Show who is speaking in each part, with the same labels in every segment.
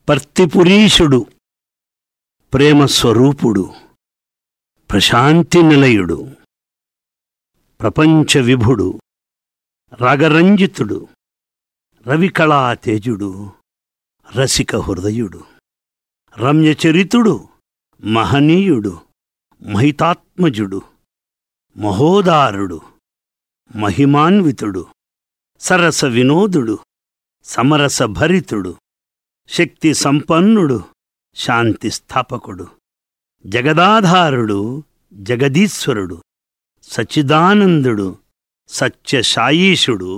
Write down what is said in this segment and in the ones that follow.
Speaker 1: పర్తిపురీషుడు ప్రేమ స్వరూపుడు ప్రశాంతి నిలయుడు ప్రపంచ విభుడు రగరంజితుడు రవికళా తేజుడు రసిక హృదయుడు రమ్యచరితుడు మహనీయుడు మహితాత్మజుడు మహోదారుడు మహిమాన్వితుడు సరస వినోదుడు సమరస భరితుడు శక్తి సంపన్నుడు శాంతి స్థాపకుడు జగదాధారుడు జగదీశ్వరుడు సచ్చిదానందుడు సత్యశాయీషుడు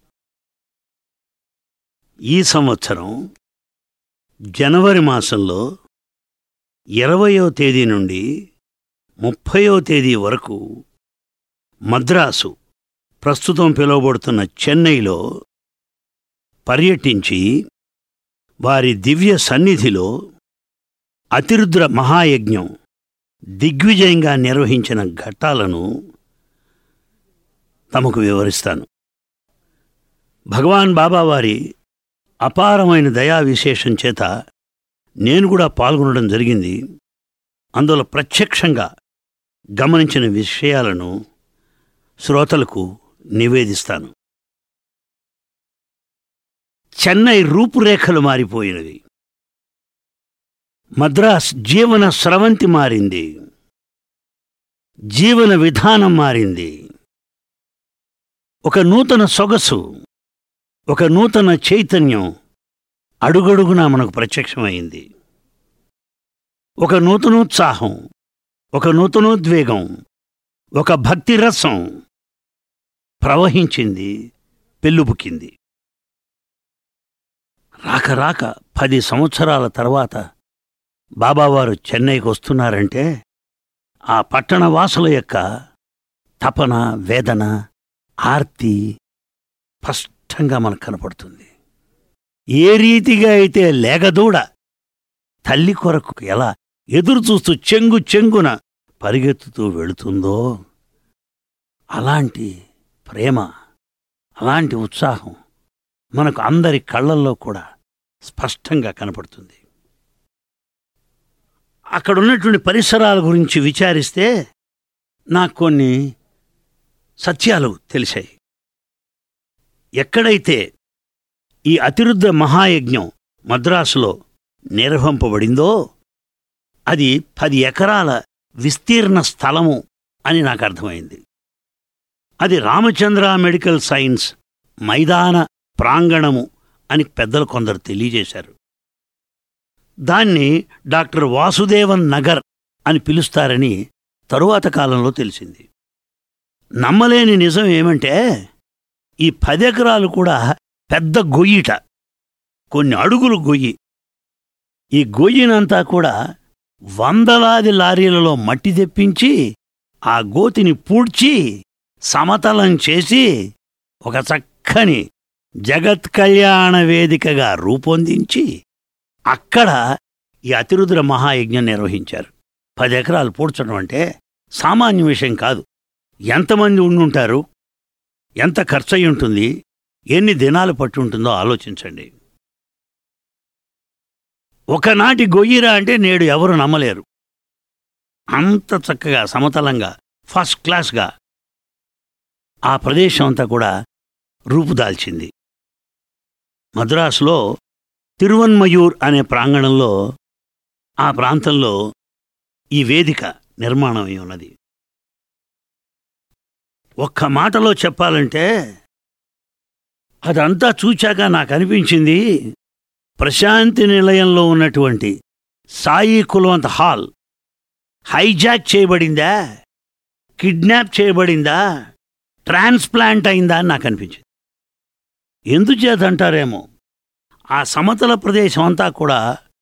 Speaker 1: ఈ సంవత్సరం జనవరి మాసంలో ఇరవయో తేదీ నుండి ముప్పయో తేదీ వరకు మద్రాసు ప్రస్తుతం పిలువబడుతున్న చెన్నైలో పర్యటించి వారి దివ్య సన్నిధిలో అతిరుద్ర మహాయజ్ఞం దిగ్విజయంగా నిర్వహించిన ఘట్టాలను తమకు వివరిస్తాను భగవాన్ బాబావారి అపారమైన దయా విశేషం చేత నేను కూడా పాల్గొనడం జరిగింది అందులో ప్రత్యక్షంగా గమనించిన విషయాలను శ్రోతలకు నివేదిస్తాను చెన్నై రూపురేఖలు మారిపోయినవి మద్రాస్ జీవన స్రవంతి మారింది జీవన విధానం మారింది ఒక నూతన సొగసు ఒక నూతన చైతన్యం అడుగడుగునా మనకు ప్రత్యక్షమైంది ఒక నూతనోత్సాహం ఒక నూతనోద్వేగం ఒక భక్తి రసం ప్రవహించింది పెళ్ళుబుకింది రాక రాక పది సంవత్సరాల తర్వాత బాబావారు చెన్నైకి వస్తున్నారంటే ఆ పట్టణ వాసుల యొక్క తపన వేదన ఆర్తి స్పష్టంగా మనకు కనపడుతుంది ఏ రీతిగా అయితే లేగదూడ తల్లి కొరకు ఎలా ఎదురు చూస్తూ చెంగు చెంగున పరిగెత్తుతూ వెళుతుందో అలాంటి ప్రేమ అలాంటి ఉత్సాహం మనకు అందరి కళ్ళల్లో కూడా స్పష్టంగా కనపడుతుంది అక్కడ ఉన్నటువంటి పరిసరాల గురించి విచారిస్తే నాకు కొన్ని సత్యాలు తెలిసాయి ఎక్కడైతే ఈ అతిరుద్ధ మహాయజ్ఞం మద్రాసులో నిర్వహింపబడిందో అది పది ఎకరాల విస్తీర్ణ స్థలము అని నాకు అర్థమైంది అది రామచంద్ర మెడికల్ సైన్స్ మైదాన ప్రాంగణము అని పెద్దలు కొందరు తెలియజేశారు దాన్ని డాక్టర్ వాసుదేవన్ నగర్ అని పిలుస్తారని తరువాత కాలంలో తెలిసింది నమ్మలేని నిజం ఏమంటే ఈ పది ఎకరాలు కూడా పెద్ద గొయ్యిట కొన్ని అడుగులు గొయ్యి ఈ గొయ్యినంతా కూడా వందలాది లారీలలో మట్టి తెప్పించి ఆ గోతిని పూడ్చి సమతలం చేసి ఒక చక్కని జగత్ కళ్యాణ వేదికగా రూపొందించి అక్కడ ఈ అతిరుద్ర మహాయజ్ఞం నిర్వహించారు పది ఎకరాలు పూడ్చడం అంటే సామాన్య విషయం కాదు ఎంతమంది ఉండుంటారు ఎంత ఖర్చు అయి ఉంటుంది ఎన్ని దినాలు పట్టి ఉంటుందో ఆలోచించండి ఒకనాటి గొయ్యిరా అంటే నేడు ఎవరు నమ్మలేరు అంత చక్కగా సమతలంగా ఫస్ట్ క్లాస్గా ఆ ప్రదేశం అంతా కూడా రూపుదాల్చింది మద్రాసులో తిరువన్మయూర్ అనే ప్రాంగణంలో ఆ ప్రాంతంలో ఈ వేదిక నిర్మాణం అయి ఉన్నది ఒక్క మాటలో చెప్పాలంటే అదంతా చూచాక నాకు అనిపించింది ప్రశాంతి నిలయంలో ఉన్నటువంటి సాయి కులవంత్ హాల్ హైజాక్ చేయబడిందా కిడ్నాప్ చేయబడిందా ట్రాన్స్ప్లాంట్ అయిందా అని నాకు అనిపించింది ఎందుచేతంటారేమో ఆ సమతల ప్రదేశం అంతా కూడా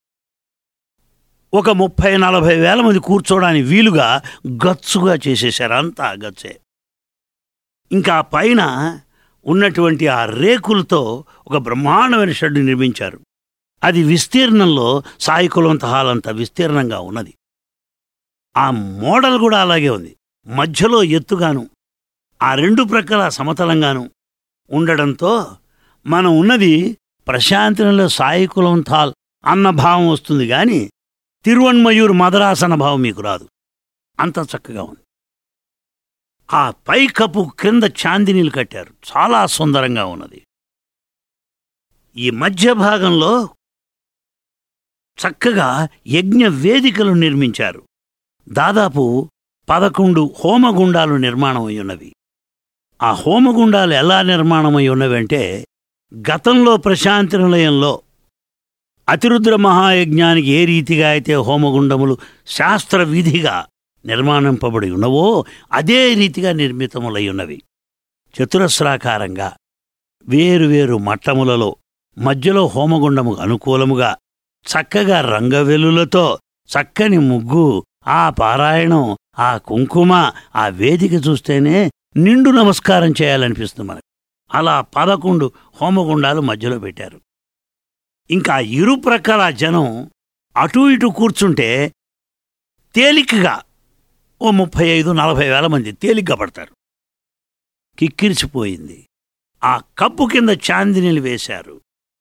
Speaker 1: ఒక ముప్పై నలభై వేల మంది కూర్చోడానికి వీలుగా గచ్చుగా చేసేశారు అంతా గచ్చే ఇంకా ఆ పైన ఉన్నటువంటి ఆ రేకులతో ఒక బ్రహ్మాండమైన షెడ్ నిర్మించారు అది విస్తీర్ణంలో సాయి కులవంత హాల్ అంత విస్తీర్ణంగా ఉన్నది ఆ మోడల్ కూడా అలాగే ఉంది మధ్యలో ఎత్తుగాను ఆ రెండు ప్రక్కల సమతలంగాను ఉండడంతో మనం ఉన్నది ప్రశాంతిలో సాయి కులవంత హాల్ అన్న భావం వస్తుంది కానీ తిరువన్మయూరు మదరాసన భావం మీకు రాదు అంత చక్కగా ఉంది ఆ పైకప్పు క్రింద చాందినీలు కట్టారు చాలా సుందరంగా ఉన్నది ఈ మధ్య భాగంలో చక్కగా యజ్ఞ వేదికలు నిర్మించారు దాదాపు పదకొండు హోమగుండాలు నిర్మాణమై ఉన్నవి ఆ హోమగుండాలు ఎలా నిర్మాణమై ఉన్నవంటే గతంలో ప్రశాంతి నిలయంలో అతిరుద్ర మహాయజ్ఞానికి ఏ రీతిగా అయితే హోమగుండములు శాస్త్ర విధిగా నిర్మాణింపబడి ఉన్నవో అదే రీతిగా నిర్మితములై ఉన్నవి చతురస్రాకారంగా వేరువేరు మట్టములలో మధ్యలో హోమగుండము అనుకూలముగా చక్కగా రంగవెలులతో చక్కని ముగ్గు ఆ పారాయణం ఆ కుంకుమ ఆ వేదిక చూస్తేనే నిండు నమస్కారం చేయాలనిపిస్తుంది మనకు అలా పదకొండు హోమగుండాలు మధ్యలో పెట్టారు ఇంకా ఇరు ప్రక్కల జనం అటు ఇటు కూర్చుంటే తేలికగా ఓ ముప్పై ఐదు నలభై వేల మంది తేలిగ్గా పడతారు కిక్కిరిసిపోయింది ఆ కప్పు కింద చాందినీలు వేశారు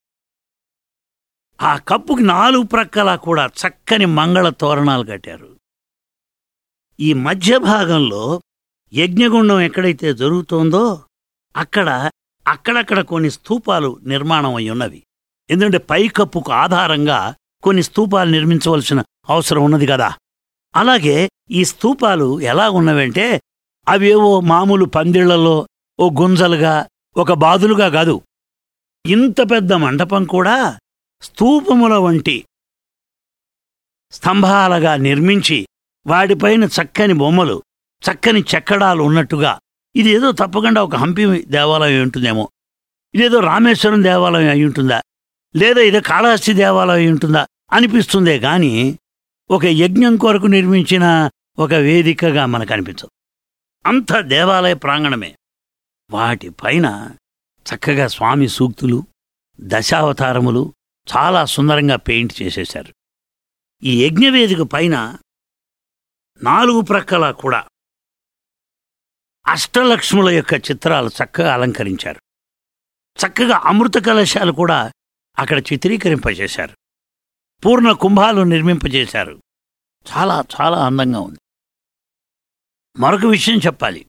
Speaker 1: ఆ కప్పుకి నాలుగు ప్రక్కల కూడా చక్కని మంగళ తోరణాలు కట్టారు ఈ మధ్య భాగంలో యజ్ఞగుండం ఎక్కడైతే జరుగుతోందో అక్కడ అక్కడక్కడ కొన్ని స్తూపాలు నిర్మాణం అయి ఉన్నవి ఎందుకంటే పైకప్పుకు ఆధారంగా కొన్ని స్తూపాలు నిర్మించవలసిన అవసరం ఉన్నది కదా అలాగే ఈ స్తూపాలు ఎలా ఉన్నవంటే అవేవో మామూలు పందిళ్లలో ఓ గుంజలుగా ఒక బాదులుగా కాదు ఇంత పెద్ద మండపం కూడా స్తూపముల వంటి స్తంభాలుగా నిర్మించి వాటిపైన చక్కని బొమ్మలు చక్కని చెక్కడాలు ఉన్నట్టుగా ఇదేదో తప్పకుండా ఒక హంపి దేవాలయం ఉంటుందేమో ఇదేదో రామేశ్వరం దేవాలయం అయి ఉంటుందా లేదా ఇదే కాళహస్తి దేవాలయం అయి ఉంటుందా అనిపిస్తుందే గాని ఒక యజ్ఞం కొరకు నిర్మించిన ఒక వేదికగా మనకు అనిపించదు అంత దేవాలయ ప్రాంగణమే వాటిపైన చక్కగా స్వామి సూక్తులు దశావతారములు చాలా సుందరంగా పెయింట్ చేసేశారు ఈ యజ్ఞవేదిక పైన నాలుగు ప్రక్కల కూడా అష్టలక్ష్ముల యొక్క చిత్రాలు చక్కగా అలంకరించారు చక్కగా అమృత కలశాలు కూడా అక్కడ చిత్రీకరింపజేశారు పూర్ణ కుంభాలు నిర్మింపజేశారు చాలా చాలా అందంగా ఉంది మరొక విషయం చెప్పాలి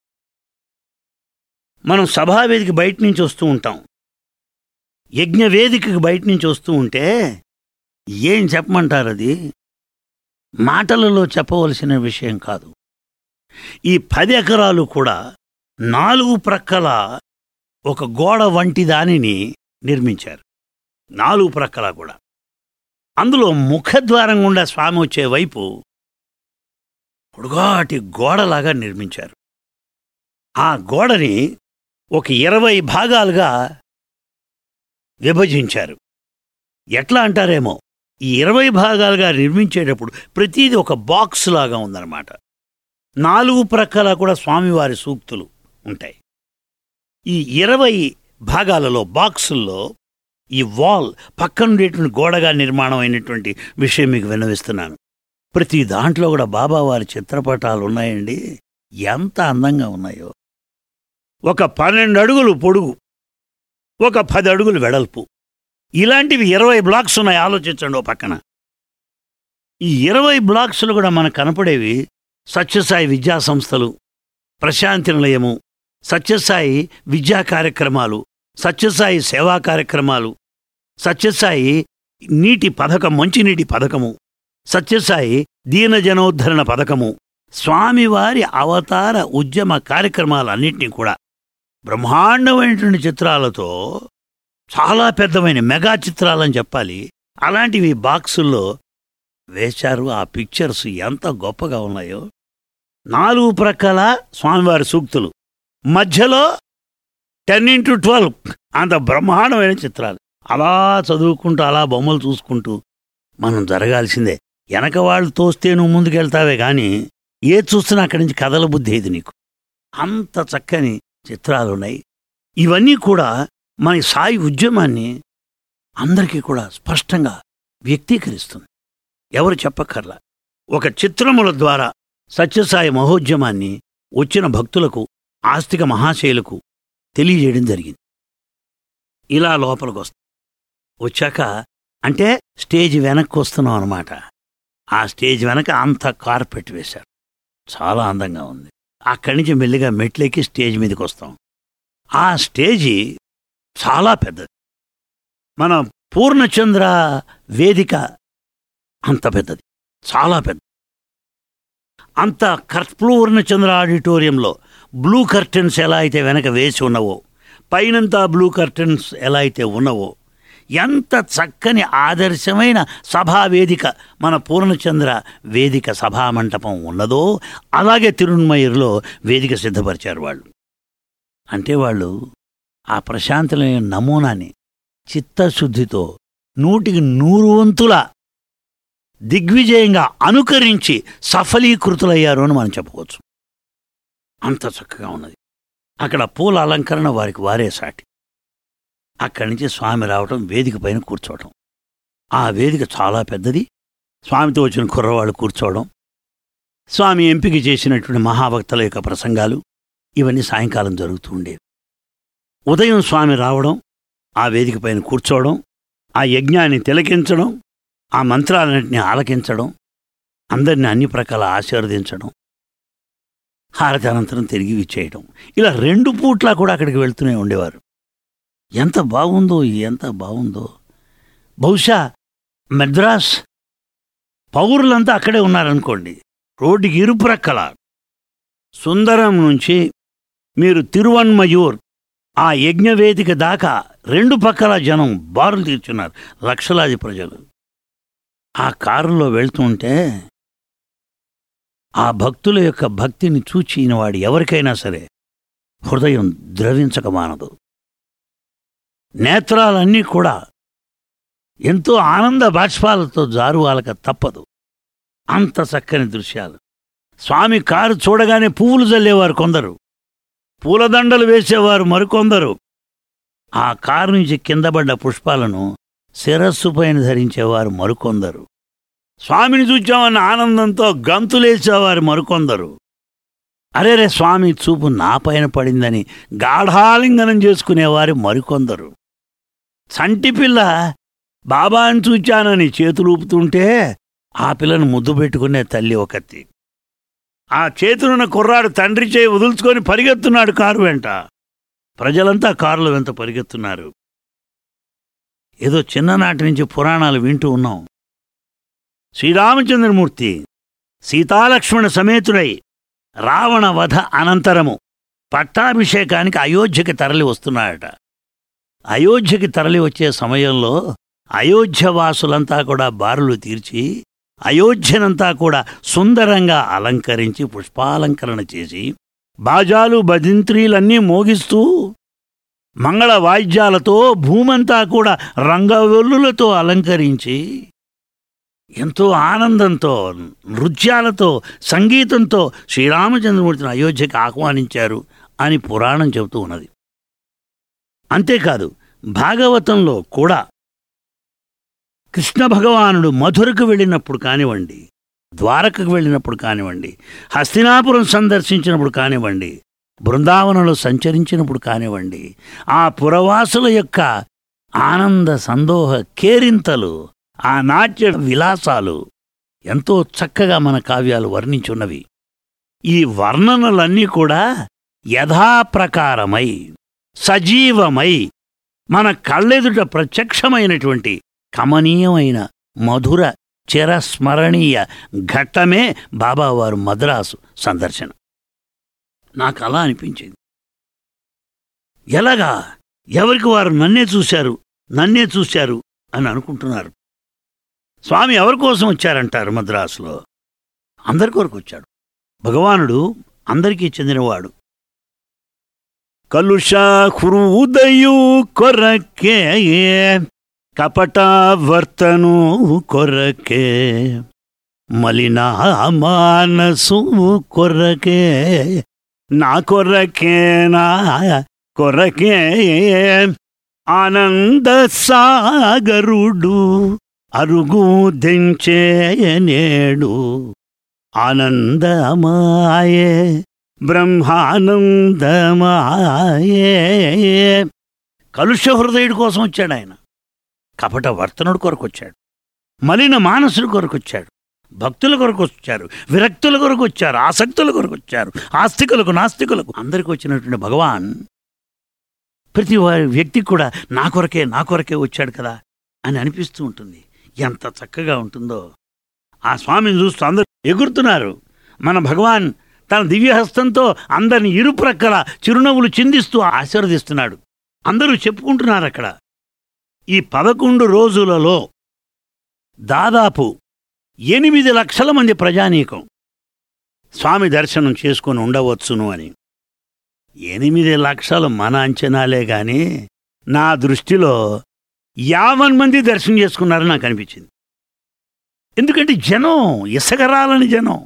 Speaker 1: మనం సభావేదిక బయట నుంచి వస్తూ ఉంటాం యజ్ఞవేదికకి బయట నుంచి వస్తూ ఉంటే ఏం చెప్పమంటారు అది మాటలలో చెప్పవలసిన విషయం కాదు ఈ పది ఎకరాలు కూడా నాలుగు ప్రక్కల ఒక గోడ వంటి దానిని నిర్మించారు నాలుగు ప్రక్కల కూడా అందులో ముఖద్వారం గుండా స్వామి వచ్చే వైపు పొడుగాటి గోడలాగా నిర్మించారు ఆ గోడని ఒక ఇరవై భాగాలుగా విభజించారు ఎట్లా అంటారేమో ఈ ఇరవై భాగాలుగా నిర్మించేటప్పుడు ప్రతిదీ ఒక బాక్స్ లాగా ఉందన్నమాట నాలుగు ప్రక్కల కూడా స్వామివారి సూక్తులు ఉంటాయి ఈ ఇరవై భాగాలలో బాక్సుల్లో ఈ వాల్ పక్కనుండేటువంటి గోడగా నిర్మాణం అయినటువంటి విషయం మీకు విన్నవిస్తున్నాను ప్రతి దాంట్లో కూడా బాబావారి చిత్రపటాలు ఉన్నాయండి ఎంత అందంగా ఉన్నాయో ఒక పన్నెండు అడుగులు పొడుగు ఒక పది అడుగులు వెడల్పు ఇలాంటివి ఇరవై బ్లాక్స్ ఉన్నాయి ఆలోచించండి ఓ పక్కన ఈ ఇరవై బ్లాక్స్లు కూడా మనకు కనపడేవి సత్యసాయి విద్యా సంస్థలు ప్రశాంతి నిలయము సత్యసాయి విద్యా కార్యక్రమాలు సత్యసాయి సేవా కార్యక్రమాలు సత్యసాయి నీటి పథకం మంచినీటి పథకము సత్యసాయి దీన జనోద్ధరణ పథకము స్వామివారి అవతార ఉద్యమ కార్యక్రమాలన్నింటినీ కూడా బ్రహ్మాండమైనటువంటి చిత్రాలతో చాలా పెద్దమైన మెగా చిత్రాలని చెప్పాలి అలాంటివి బాక్సుల్లో వేశారు ఆ పిక్చర్స్ ఎంత గొప్పగా ఉన్నాయో నాలుగు ప్రక్కల స్వామివారి సూక్తులు మధ్యలో టెన్ ఇంటూ ట్వెల్వ్ అంత బ్రహ్మాండమైన చిత్రాలు అలా చదువుకుంటూ అలా బొమ్మలు చూసుకుంటూ మనం జరగాల్సిందే వెనక వాళ్ళు తోస్తే నువ్వు ముందుకెళ్తావే కానీ ఏ చూస్తున్నా అక్కడి నుంచి కథల బుద్ధి ఇది నీకు అంత చక్కని చిత్రాలున్నాయి ఇవన్నీ కూడా మన సాయి ఉద్యమాన్ని అందరికీ కూడా స్పష్టంగా వ్యక్తీకరిస్తుంది ఎవరు చెప్పక్కర్లా ఒక చిత్రముల ద్వారా సత్యసాయి మహోద్యమాన్ని వచ్చిన భక్తులకు ఆస్తిక మహాశయులకు తెలియజేయడం జరిగింది ఇలా లోపలికి వస్తాం వచ్చాక అంటే స్టేజ్ వెనక్కి వస్తున్నాం అనమాట ఆ స్టేజ్ వెనక అంత కార్పెట్ వేశారు చాలా అందంగా ఉంది అక్కడి నుంచి మెల్లిగా మెట్లెక్కి స్టేజ్ మీదకి వస్తాం ఆ స్టేజి చాలా పెద్దది మన పూర్ణచంద్ర వేదిక అంత పెద్దది చాలా పెద్ద అంత కర్ పూర్ణచంద్ర ఆడిటోరియంలో బ్లూ కర్టెన్స్ ఎలా అయితే వెనక వేసి ఉన్నవో పైనంతా బ్లూ కర్టెన్స్ ఎలా అయితే ఉన్నవో ఎంత చక్కని ఆదర్శమైన సభా వేదిక మన పూర్ణచంద్ర వేదిక సభా మంటపం ఉన్నదో అలాగే తిరుణ్మయూరులో వేదిక సిద్ధపరిచారు వాళ్ళు అంటే వాళ్ళు ఆ ప్రశాంతమైన నమూనాని చిత్తశుద్ధితో నూటికి నూరు వంతుల దిగ్విజయంగా అనుకరించి సఫలీకృతులయ్యారు అని మనం చెప్పుకోవచ్చు అంత చక్కగా ఉన్నది అక్కడ పూల అలంకరణ వారికి వారే సాటి అక్కడి నుంచి స్వామి రావటం వేదిక పైన కూర్చోవటం ఆ వేదిక చాలా పెద్దది స్వామితో వచ్చిన కుర్రవాళ్ళు కూర్చోవడం స్వామి ఎంపిక చేసినటువంటి మహాభక్తుల యొక్క ప్రసంగాలు ఇవన్నీ సాయంకాలం జరుగుతూ ఉండేవి ఉదయం స్వామి రావడం ఆ వేదిక పైన కూర్చోవడం ఆ యజ్ఞాన్ని తిలకించడం ఆ మంత్రాలన్నింటినీ ఆలకించడం అందరిని అన్ని ప్రకాల ఆశీర్వదించడం హారతి అనంతరం తిరిగి ఇచ్చేయడం ఇలా రెండు పూట్లా కూడా అక్కడికి వెళ్తూనే ఉండేవారు ఎంత బాగుందో ఎంత బాగుందో బహుశా మద్రాస్ పౌరులంతా అక్కడే ఉన్నారనుకోండి రోడ్డుకి ఇరుప్రక్కల సుందరం నుంచి మీరు తిరువన్మయూర్ ఆ యజ్ఞవేదిక దాకా రెండు పక్కల జనం బారులు తీర్చున్నారు లక్షలాది ప్రజలు ఆ కారులో వెళ్తుంటే ఆ భక్తుల యొక్క భక్తిని చూచిన వాడు ఎవరికైనా సరే హృదయం ద్రవించక మానదు నేత్రాలన్నీ కూడా ఎంతో ఆనంద బాష్పాలతో జారువాలక తప్పదు అంత చక్కని దృశ్యాలు స్వామి కారు చూడగానే పువ్వులు జల్లేవారు కొందరు పూలదండలు వేసేవారు మరికొందరు ఆ కారు నుంచి కిందపడ్డ పుష్పాలను శిరస్సు పైన ధరించేవారు మరికొందరు స్వామిని చూచామన్న ఆనందంతో గంతులేసేవారు మరికొందరు అరే రే స్వామి చూపు నా పైన పడిందని గాఢాలింగనం చేసుకునేవారు మరికొందరు చంటిపిల్ల బాబాని చూచానని చేతులు ఊపుతుంటే ఆ పిల్లను ముద్దు పెట్టుకునే తల్లి ఒకతి ఆ చేతులున్న కుర్రాడు తండ్రి చేయి వదులుచుకొని పరిగెత్తున్నాడు కారు వెంట ప్రజలంతా కారుల వెంట పరిగెత్తున్నారు ఏదో చిన్ననాటి నుంచి పురాణాలు వింటూ ఉన్నాం శ్రీరామచంద్రమూర్తి సీతాలక్ష్మణ సమేతుడై రావణ వధ అనంతరము పట్టాభిషేకానికి అయోధ్యకి తరలి వస్తున్నాడట అయోధ్యకి తరలి వచ్చే సమయంలో అయోధ్యవాసులంతా కూడా బారులు తీర్చి అయోధ్యనంతా కూడా సుందరంగా అలంకరించి పుష్పాలంకరణ చేసి బాజాలు భజింత్రీలన్నీ మోగిస్తూ మంగళ వాయిద్యాలతో భూమంతా కూడా రంగవెల్లులతో అలంకరించి ఎంతో ఆనందంతో నృత్యాలతో సంగీతంతో శ్రీరామచంద్రమూర్తిని అయోధ్యకి ఆహ్వానించారు అని పురాణం చెబుతూ ఉన్నది అంతేకాదు భాగవతంలో కూడా కృష్ణ భగవానుడు మధురకు వెళ్ళినప్పుడు కానివ్వండి ద్వారకకు వెళ్ళినప్పుడు కానివ్వండి హస్తినాపురం సందర్శించినప్పుడు కానివ్వండి బృందావనంలో సంచరించినప్పుడు కానివ్వండి ఆ పురవాసుల యొక్క ఆనంద సందోహ కేరింతలు ఆ నాట్య విలాసాలు ఎంతో చక్కగా మన కావ్యాలు వర్ణించున్నవి ఈ వర్ణనలన్నీ కూడా యథాప్రకారమై సజీవమై మన కళ్ళెదుట ప్రత్యక్షమైనటువంటి కమనీయమైన మధుర చిరస్మరణీయ ఘట్టమే బాబావారు మద్రాసు సందర్శన నాకు అలా అనిపించింది ఎలాగా ఎవరికి వారు నన్నే చూశారు నన్నే చూశారు అని అనుకుంటున్నారు స్వామి ఎవరి కోసం వచ్చారంటారు మద్రాసులో అందరి కొరకు వచ్చాడు భగవానుడు అందరికీ చెందినవాడు కలుష హృదయు కొరకే కపటావర్తను కొరకే మలినా మానసు కొరకే నా కొరకేనా కొరకే ఆనంద సాగరుడు అరుగు దించేనేడు ఆనందమాయే బ్రహ్మానందమాయే కలుష హృదయుడి కోసం వచ్చాడు ఆయన కపట వర్తనుడు కొరకు వచ్చాడు మలిన మానసుడు కొరకు వచ్చాడు భక్తుల కొరకు వచ్చారు విరక్తుల కొరకు వచ్చారు ఆసక్తుల కొరకు వచ్చారు ఆస్తికులకు నాస్తికులకు అందరికి వచ్చినటువంటి భగవాన్ ప్రతి వారి వ్యక్తికి కూడా నా కొరకే నా కొరకే వచ్చాడు కదా అని అనిపిస్తూ ఉంటుంది ఎంత చక్కగా ఉంటుందో ఆ స్వామిని చూస్తూ అందరూ ఎగురుతున్నారు మన భగవాన్ తన దివ్యహస్తంతో అందరిని ఇరుప్రక్కల చిరునవ్వులు చిందిస్తూ ఆశీర్వదిస్తున్నాడు అందరూ చెప్పుకుంటున్నారు అక్కడ ఈ పదకొండు రోజులలో దాదాపు ఎనిమిది లక్షల మంది ప్రజానీకం స్వామి దర్శనం చేసుకొని ఉండవచ్చును అని ఎనిమిది లక్షలు మన అంచనాలే గాని నా దృష్టిలో యావన్ మంది దర్శనం చేసుకున్నారని నాకు అనిపించింది ఎందుకంటే జనం ఇసగరాలని జనం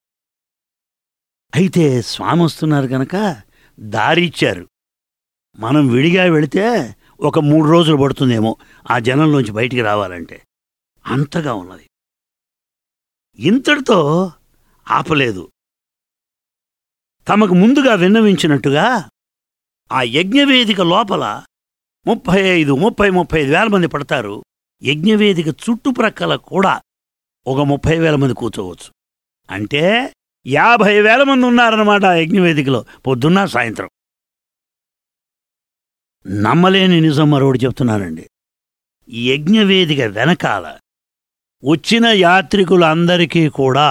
Speaker 1: అయితే స్వామి వస్తున్నారు కనుక దారి ఇచ్చారు మనం విడిగా వెళితే ఒక మూడు రోజులు పడుతుందేమో ఆ జనంలోంచి బయటికి రావాలంటే అంతగా ఉన్నది ఇంతటితో ఆపలేదు తమకు ముందుగా విన్నవించినట్టుగా ఆ యజ్ఞవేదిక లోపల ముప్పై ఐదు ముప్పై ముప్పై ఐదు వేల మంది పడతారు యజ్ఞవేదిక చుట్టుప్రక్కల కూడా ఒక ముప్పై వేల మంది కూర్చోవచ్చు అంటే యాభై వేల మంది ఉన్నారన్నమాట ఆ యజ్ఞవేదికలో పొద్దున్న సాయంత్రం నమ్మలేని నిజం మరొకటి చెప్తున్నానండి ఈ యజ్ఞవేదిక వెనకాల వచ్చిన యాత్రికులందరికీ కూడా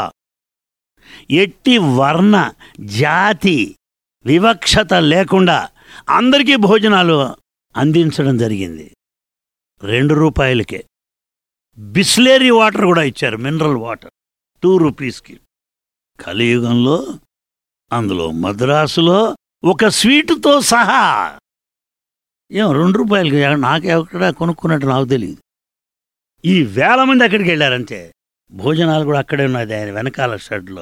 Speaker 1: ఎట్టి వర్ణ జాతి వివక్షత లేకుండా అందరికీ భోజనాలు అందించడం జరిగింది రెండు రూపాయలకే బిస్లేరీ వాటర్ కూడా ఇచ్చారు మినరల్ వాటర్ టూ రూపీస్కి కలియుగంలో అందులో మద్రాసులో ఒక స్వీటుతో సహా ఏం రెండు రూపాయలకి నాకు ఎక్కడ కొనుక్కున్నట్టు నాకు తెలియదు ఈ వేల మంది అక్కడికి వెళ్ళారంటే భోజనాలు కూడా అక్కడే ఉన్నది ఆయన వెనకాల షెడ్లో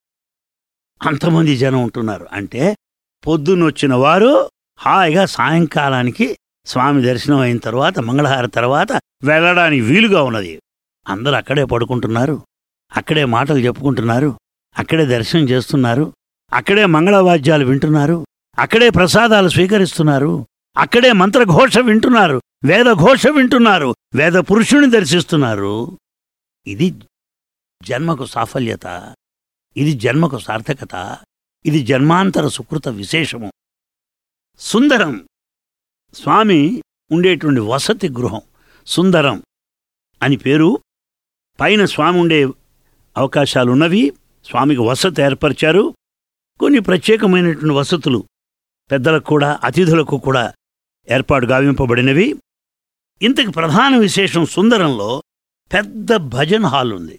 Speaker 1: అంతమంది జనం ఉంటున్నారు అంటే పొద్దున్నొచ్చిన వారు హాయిగా సాయంకాలానికి స్వామి దర్శనం అయిన తర్వాత మంగళహార తర్వాత వెళ్ళడానికి వీలుగా ఉన్నది అందరూ అక్కడే పడుకుంటున్నారు అక్కడే మాటలు చెప్పుకుంటున్నారు అక్కడే దర్శనం చేస్తున్నారు అక్కడే మంగళవాద్యాలు వింటున్నారు అక్కడే ప్రసాదాలు స్వీకరిస్తున్నారు అక్కడే మంత్రఘోష వింటున్నారు వేద ఘోష వింటున్నారు వేద పురుషుని దర్శిస్తున్నారు ఇది జన్మకు సాఫల్యత ఇది జన్మకు సార్థకత ఇది జన్మాంతర సుకృత విశేషము సుందరం స్వామి ఉండేటువంటి వసతి గృహం సుందరం అని పేరు పైన స్వామి ఉండే అవకాశాలున్నవి స్వామికి వసతి ఏర్పరిచారు కొన్ని ప్రత్యేకమైనటువంటి వసతులు పెద్దలకు కూడా అతిథులకు కూడా ఏర్పాటు గావింపబడినవి ఇంతకు ప్రధాన విశేషం సుందరంలో పెద్ద భజన్ హాల్ ఉంది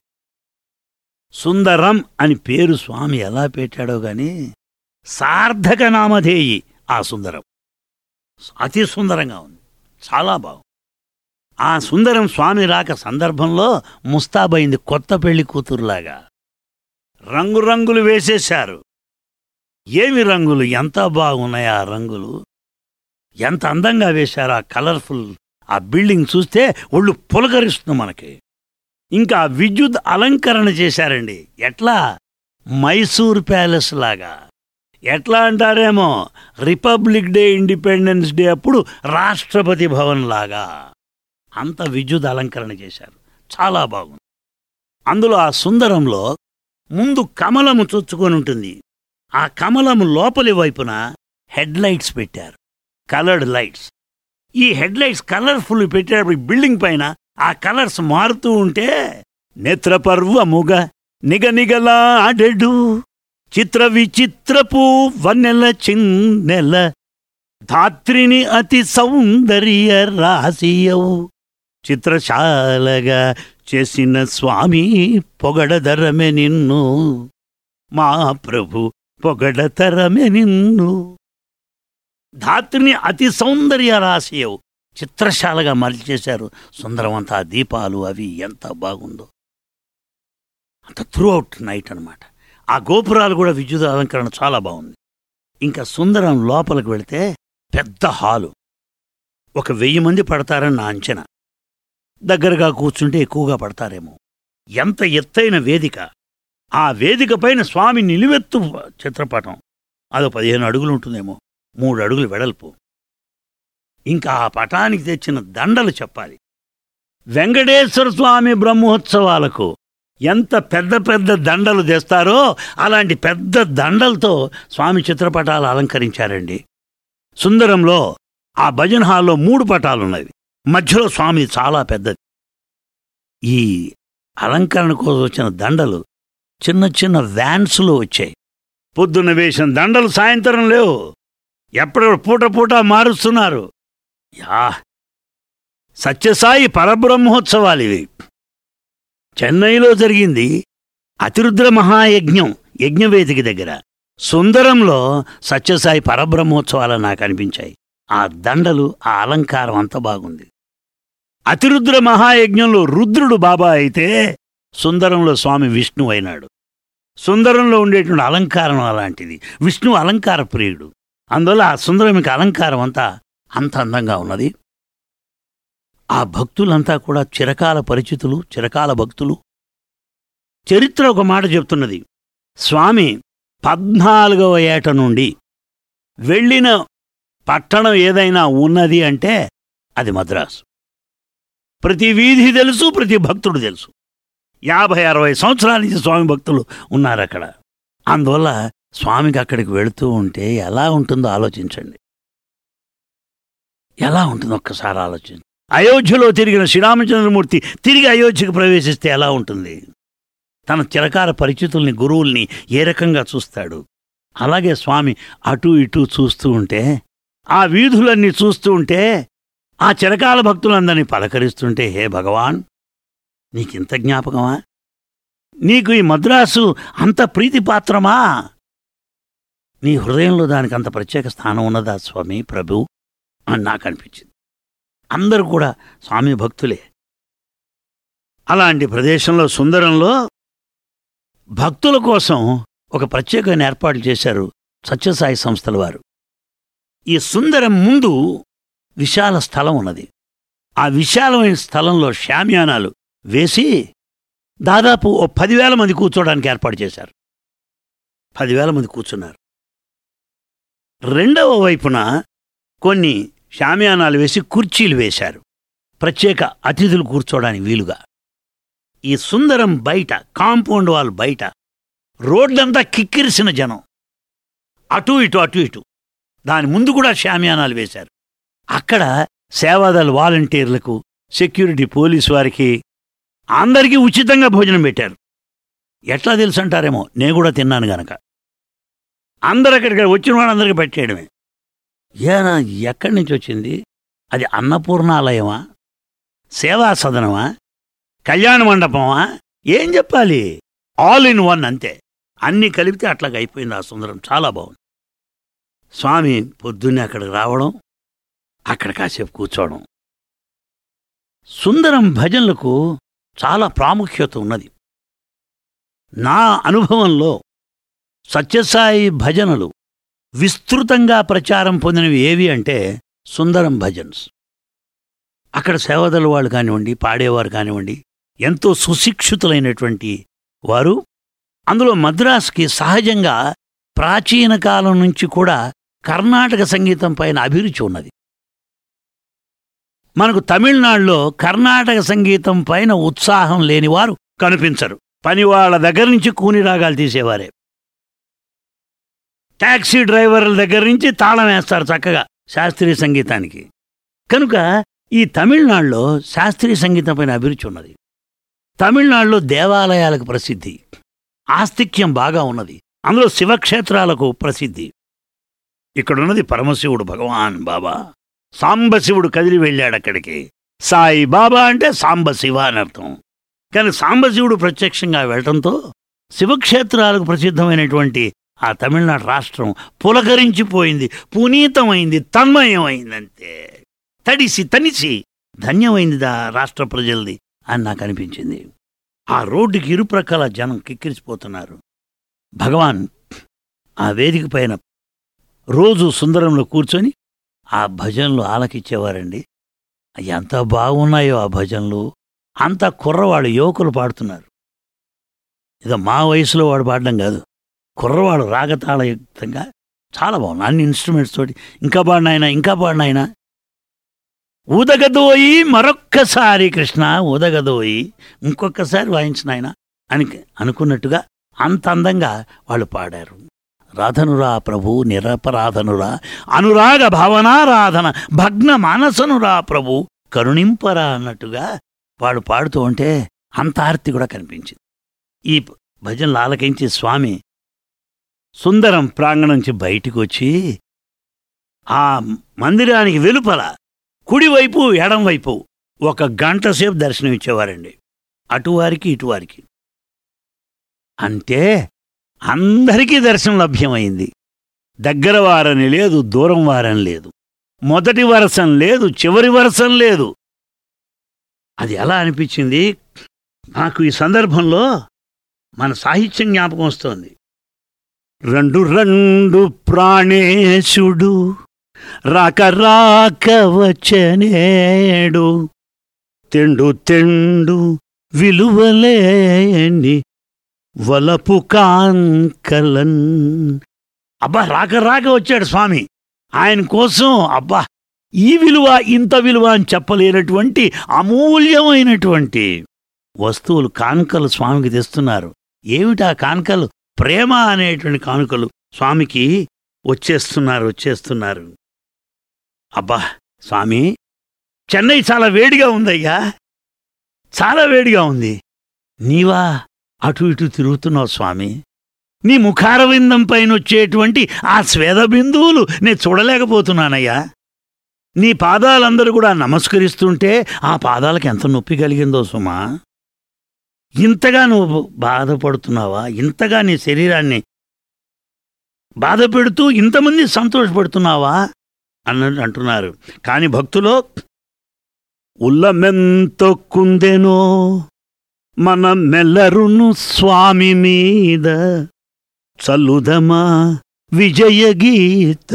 Speaker 1: సుందరం అని పేరు స్వామి ఎలా పెట్టాడో గాని సార్థక నామధేయి ఆ సుందరం అతి సుందరంగా ఉంది చాలా బాగుంది ఆ సుందరం స్వామి రాక సందర్భంలో ముస్తాబైంది కొత్త పెళ్లి కూతురులాగా రంగురంగులు వేసేశారు ఏమి రంగులు ఎంత బాగున్నాయి ఆ రంగులు ఎంత అందంగా వేశారు ఆ కలర్ఫుల్ ఆ బిల్డింగ్ చూస్తే ఒళ్ళు పులకరిస్తుంది మనకి ఇంకా విద్యుత్ అలంకరణ చేశారండి ఎట్లా మైసూర్ ప్యాలెస్ లాగా ఎట్లా అంటారేమో రిపబ్లిక్ డే ఇండిపెండెన్స్ డే అప్పుడు రాష్ట్రపతి భవన్ లాగా అంత విద్యుత్ అలంకరణ చేశారు చాలా బాగుంది అందులో ఆ సుందరంలో ముందు కమలము చొచ్చుకొని ఉంటుంది ఆ కమలము లోపలి వైపున హెడ్ లైట్స్ పెట్టారు కలర్డ్ లైట్స్ ఈ హెడ్ లైట్స్ కలర్ఫుల్ పెట్టేటప్పుడు బిల్డింగ్ పైన ఆ కలర్స్ మారుతూ ఉంటే నేత్రపర్వముగ నిగనిగలాడెడు చిత్ర విచిత్రపు వన్నెల చిన్నెల ధాత్రిని అతి సౌందర్య రాశియవు చిత్రశాలగా చేసిన స్వామి పొగడదరమే నిన్ను మా ప్రభు పొగడతరమే నిన్ను ధాత్రిని అతి సౌందర్య రాశియవు చిత్రశాలగా మలిచేశారు సుందరమంతా దీపాలు అవి ఎంత బాగుందో అంత త్రూ అవుట్ నైట్ అనమాట ఆ గోపురాలు కూడా విద్యుత్ అలంకరణ చాలా బాగుంది ఇంకా సుందరం లోపలికి వెళితే పెద్ద హాలు ఒక వెయ్యి మంది పడతారని నా అంచనా దగ్గరగా కూర్చుంటే ఎక్కువగా పడతారేమో ఎంత ఎత్తైన వేదిక ఆ వేదిక పైన స్వామి నిలువెత్తు చిత్రపటం అదో పదిహేను అడుగులు ఉంటుందేమో మూడు అడుగులు వెడల్పు ఇంకా ఆ పటానికి తెచ్చిన దండలు చెప్పాలి వెంకటేశ్వర స్వామి బ్రహ్మోత్సవాలకు ఎంత పెద్ద పెద్ద దండలు తెస్తారో అలాంటి పెద్ద దండలతో స్వామి చిత్రపటాలు అలంకరించారండి సుందరంలో ఆ భజన్ హాల్లో మూడు పటాలు ఉన్నవి మధ్యలో స్వామి చాలా పెద్దది ఈ అలంకరణ కోసం వచ్చిన దండలు చిన్న చిన్న వ్యాన్స్లో వచ్చాయి పొద్దున్న వేసిన దండలు సాయంత్రం లేవు ఎప్పటికప్పుడు పూట పూట మారుస్తున్నారు యా సత్యసాయి పరబ్రహ్మోత్సవాలు ఇవి చెన్నైలో జరిగింది అతిరుద్ర మహాయజ్ఞం యజ్ఞవేదిక దగ్గర సుందరంలో సత్యసాయి పరబ్రహ్మోత్సవాలు నాకు అనిపించాయి ఆ దండలు ఆ అలంకారం అంత బాగుంది అతిరుద్ర మహాయజ్ఞంలో రుద్రుడు బాబా అయితే సుందరంలో స్వామి విష్ణు అయినాడు సుందరంలో ఉండేటువంటి అలంకారం అలాంటిది విష్ణు అలంకార ప్రియుడు అందువల్ల ఆ సుందరమికి అలంకారం అంతా అంత అందంగా ఉన్నది ఆ భక్తులంతా కూడా చిరకాల పరిచితులు చిరకాల భక్తులు చరిత్ర ఒక మాట చెప్తున్నది స్వామి పద్నాలుగవ ఏట నుండి వెళ్ళిన పట్టణం ఏదైనా ఉన్నది అంటే అది మద్రాసు ప్రతి వీధి తెలుసు ప్రతి భక్తుడు తెలుసు యాభై అరవై సంవత్సరాల నుంచి స్వామి భక్తులు ఉన్నారు అక్కడ అందువల్ల స్వామికి అక్కడికి వెళుతూ ఉంటే ఎలా ఉంటుందో ఆలోచించండి ఎలా ఉంటుందో ఒక్కసారి ఆలోచించండి అయోధ్యలో తిరిగిన శ్రీరామచంద్రమూర్తి తిరిగి అయోధ్యకు ప్రవేశిస్తే ఎలా ఉంటుంది తన చిరకాల పరిచితుల్ని గురువుల్ని ఏ రకంగా చూస్తాడు అలాగే స్వామి అటు ఇటు చూస్తూ ఉంటే ఆ వీధులన్నీ చూస్తూ ఉంటే ఆ చిరకాల భక్తులందరినీ పలకరిస్తుంటే హే భగవాన్ నీకింత జ్ఞాపకమా నీకు ఈ మద్రాసు అంత ప్రీతిపాత్రమా నీ హృదయంలో దానికి అంత ప్రత్యేక స్థానం ఉన్నదా స్వామి ప్రభు అని నాకు అనిపించింది అందరూ కూడా స్వామి భక్తులే అలాంటి ప్రదేశంలో సుందరంలో భక్తుల కోసం ఒక ప్రత్యేకమైన ఏర్పాట్లు చేశారు సత్యసాయి సంస్థల వారు ఈ సుందరం ముందు విశాల స్థలం ఉన్నది ఆ విశాలమైన స్థలంలో శామ్యానాలు వేసి దాదాపు ఓ పదివేల మంది కూర్చోవడానికి ఏర్పాటు చేశారు పదివేల మంది కూర్చున్నారు రెండవ వైపున కొన్ని శామ్యానాలు వేసి కుర్చీలు వేశారు ప్రత్యేక అతిథులు కూర్చోవడానికి వీలుగా ఈ సుందరం బయట కాంపౌండ్ వాల్ బయట రోడ్లంతా కిక్కిరిసిన జనం అటు ఇటు అటు ఇటు దాని ముందు కూడా శామ్యానాలు వేశారు అక్కడ సేవాదళ వాలంటీర్లకు సెక్యూరిటీ పోలీసు వారికి అందరికీ ఉచితంగా భోజనం పెట్టారు ఎట్లా తెలుసు అంటారేమో నేను కూడా తిన్నాను గనక అందరు అక్కడికి వచ్చిన వాళ్ళందరికీ పెట్టేయడమే ఏనా ఎక్కడి నుంచి వచ్చింది అది అన్నపూర్ణాలయమా సేవా సదనమా కళ్యాణ మండపమా ఏం చెప్పాలి ఆల్ ఇన్ వన్ అంతే అన్నీ కలిపితే అట్లాగ అయిపోయింది ఆ సుందరం చాలా బాగుంది స్వామి పొద్దున్నే అక్కడికి రావడం అక్కడ కాసేపు కూర్చోవడం సుందరం భజనలకు చాలా ప్రాముఖ్యత ఉన్నది నా అనుభవంలో సత్యసాయి భజనలు విస్తృతంగా ప్రచారం పొందినవి ఏవి అంటే సుందరం భజన్స్ అక్కడ సేవదల వాళ్ళు కానివ్వండి పాడేవారు కానివ్వండి ఎంతో సుశిక్షితులైనటువంటి వారు అందులో మద్రాసుకి సహజంగా ప్రాచీన కాలం నుంచి కూడా కర్ణాటక సంగీతం పైన అభిరుచి ఉన్నది మనకు తమిళనాడులో కర్ణాటక సంగీతం పైన ఉత్సాహం లేనివారు కనిపించరు పని వాళ్ళ దగ్గర నుంచి కూని రాగాలు తీసేవారే టాక్సీ డ్రైవర్ల దగ్గర నుంచి తాళం వేస్తారు చక్కగా శాస్త్రీయ సంగీతానికి కనుక ఈ తమిళనాడులో శాస్త్రీయ సంగీతం పైన అభిరుచి ఉన్నది తమిళనాడులో దేవాలయాలకు ప్రసిద్ధి ఆస్తిక్యం బాగా ఉన్నది అందులో శివక్షేత్రాలకు ప్రసిద్ధి ఇక్కడున్నది పరమశివుడు భగవాన్ బాబా సాంబశివుడు కదిలి వెళ్ళాడు అక్కడికి సాయి బాబా అంటే సాంబశివ అని అర్థం కానీ సాంబశివుడు ప్రత్యక్షంగా వెళ్ళటంతో శివక్షేత్రాలకు ప్రసిద్ధమైనటువంటి ఆ తమిళనాడు రాష్ట్రం పులకరించిపోయింది పునీతమైంది తన్మయమైంది అంతే తడిసి తనిసి ధన్యమైంది దా రాష్ట్ర ప్రజలది అని నాకు అనిపించింది ఆ రోడ్డుకి ఇరుప్రక్కల జనం కిక్కిరిసిపోతున్నారు భగవాన్ ఆ వేదిక పైన రోజు సుందరంలో కూర్చొని ఆ భజనలు ఆలకిచ్చేవారండి ఎంత బాగున్నాయో ఆ భజనలు అంత కుర్రవాడు యువకులు పాడుతున్నారు ఇదో మా వయసులో వాడు పాడడం కాదు కుర్రవాడు రాగతాళయుక్తంగా చాలా బాగుంది అన్ని ఇన్స్ట్రుమెంట్స్ తోటి ఇంకా పాడినాయన ఇంకా పాడినాయన ఊదగదోయి మరొక్కసారి కృష్ణ ఊదగదోయి ఇంకొకసారి వాయించిన ఆయన అని అనుకున్నట్టుగా అంత అందంగా వాళ్ళు పాడారు రాధనురా ప్రభు నిరపరాధనురా అనురాగ భావనారాధన భగ్న మానసనురా ప్రభు కరుణింపరా అన్నట్టుగా వాడు పాడుతూ ఉంటే అంత ఆర్తి కూడా కనిపించింది ఈ భజనలు ఆలకించి స్వామి సుందరం ప్రాంగణం నుంచి బయటికి వచ్చి ఆ మందిరానికి వెలుపల కుడివైపు ఎడంవైపు ఒక గంట సేపు దర్శనం ఇచ్చేవారండి అటువారికి ఇటువారికి అంటే అందరికీ దర్శనం లభ్యమైంది దగ్గర వారని లేదు దూరం వారని లేదు మొదటి వరసం లేదు చివరి వరసం లేదు అది ఎలా అనిపించింది నాకు ఈ సందర్భంలో మన సాహిత్యం జ్ఞాపకం వస్తోంది రెండు రెండు ప్రాణేశుడు రాక రాక వచ్చనేడు తెండు తెండు విలువలేని వలపు కాంకలన్ అబ్బా రాక రాక వచ్చాడు స్వామి ఆయన కోసం అబ్బా ఈ విలువ ఇంత విలువ అని చెప్పలేనటువంటి అమూల్యమైనటువంటి వస్తువులు కానుకలు స్వామికి తెస్తున్నారు ఏమిటా కానుకలు ప్రేమ అనేటువంటి కానుకలు స్వామికి వచ్చేస్తున్నారు వచ్చేస్తున్నారు అబ్బా స్వామి చెన్నై చాలా వేడిగా ఉందయ్యా చాలా వేడిగా ఉంది నీవా అటు ఇటు తిరుగుతున్నావు స్వామి నీ ముఖారవిందం పైన వచ్చేటువంటి ఆ స్వేద బిందువులు నేను చూడలేకపోతున్నానయ్యా నీ పాదాలందరూ కూడా నమస్కరిస్తుంటే ఆ పాదాలకు ఎంత నొప్పి కలిగిందో సుమా ఇంతగా నువ్వు బాధపడుతున్నావా ఇంతగా నీ శరీరాన్ని బాధ పెడుతూ ఇంతమంది సంతోషపడుతున్నావా అన్నట్టు అంటున్నారు కాని భక్తులో ఉల్లమెంతొక్కుందెనో మన మెల్లరును స్వామి మీద చల్లుదమా విజయ గీత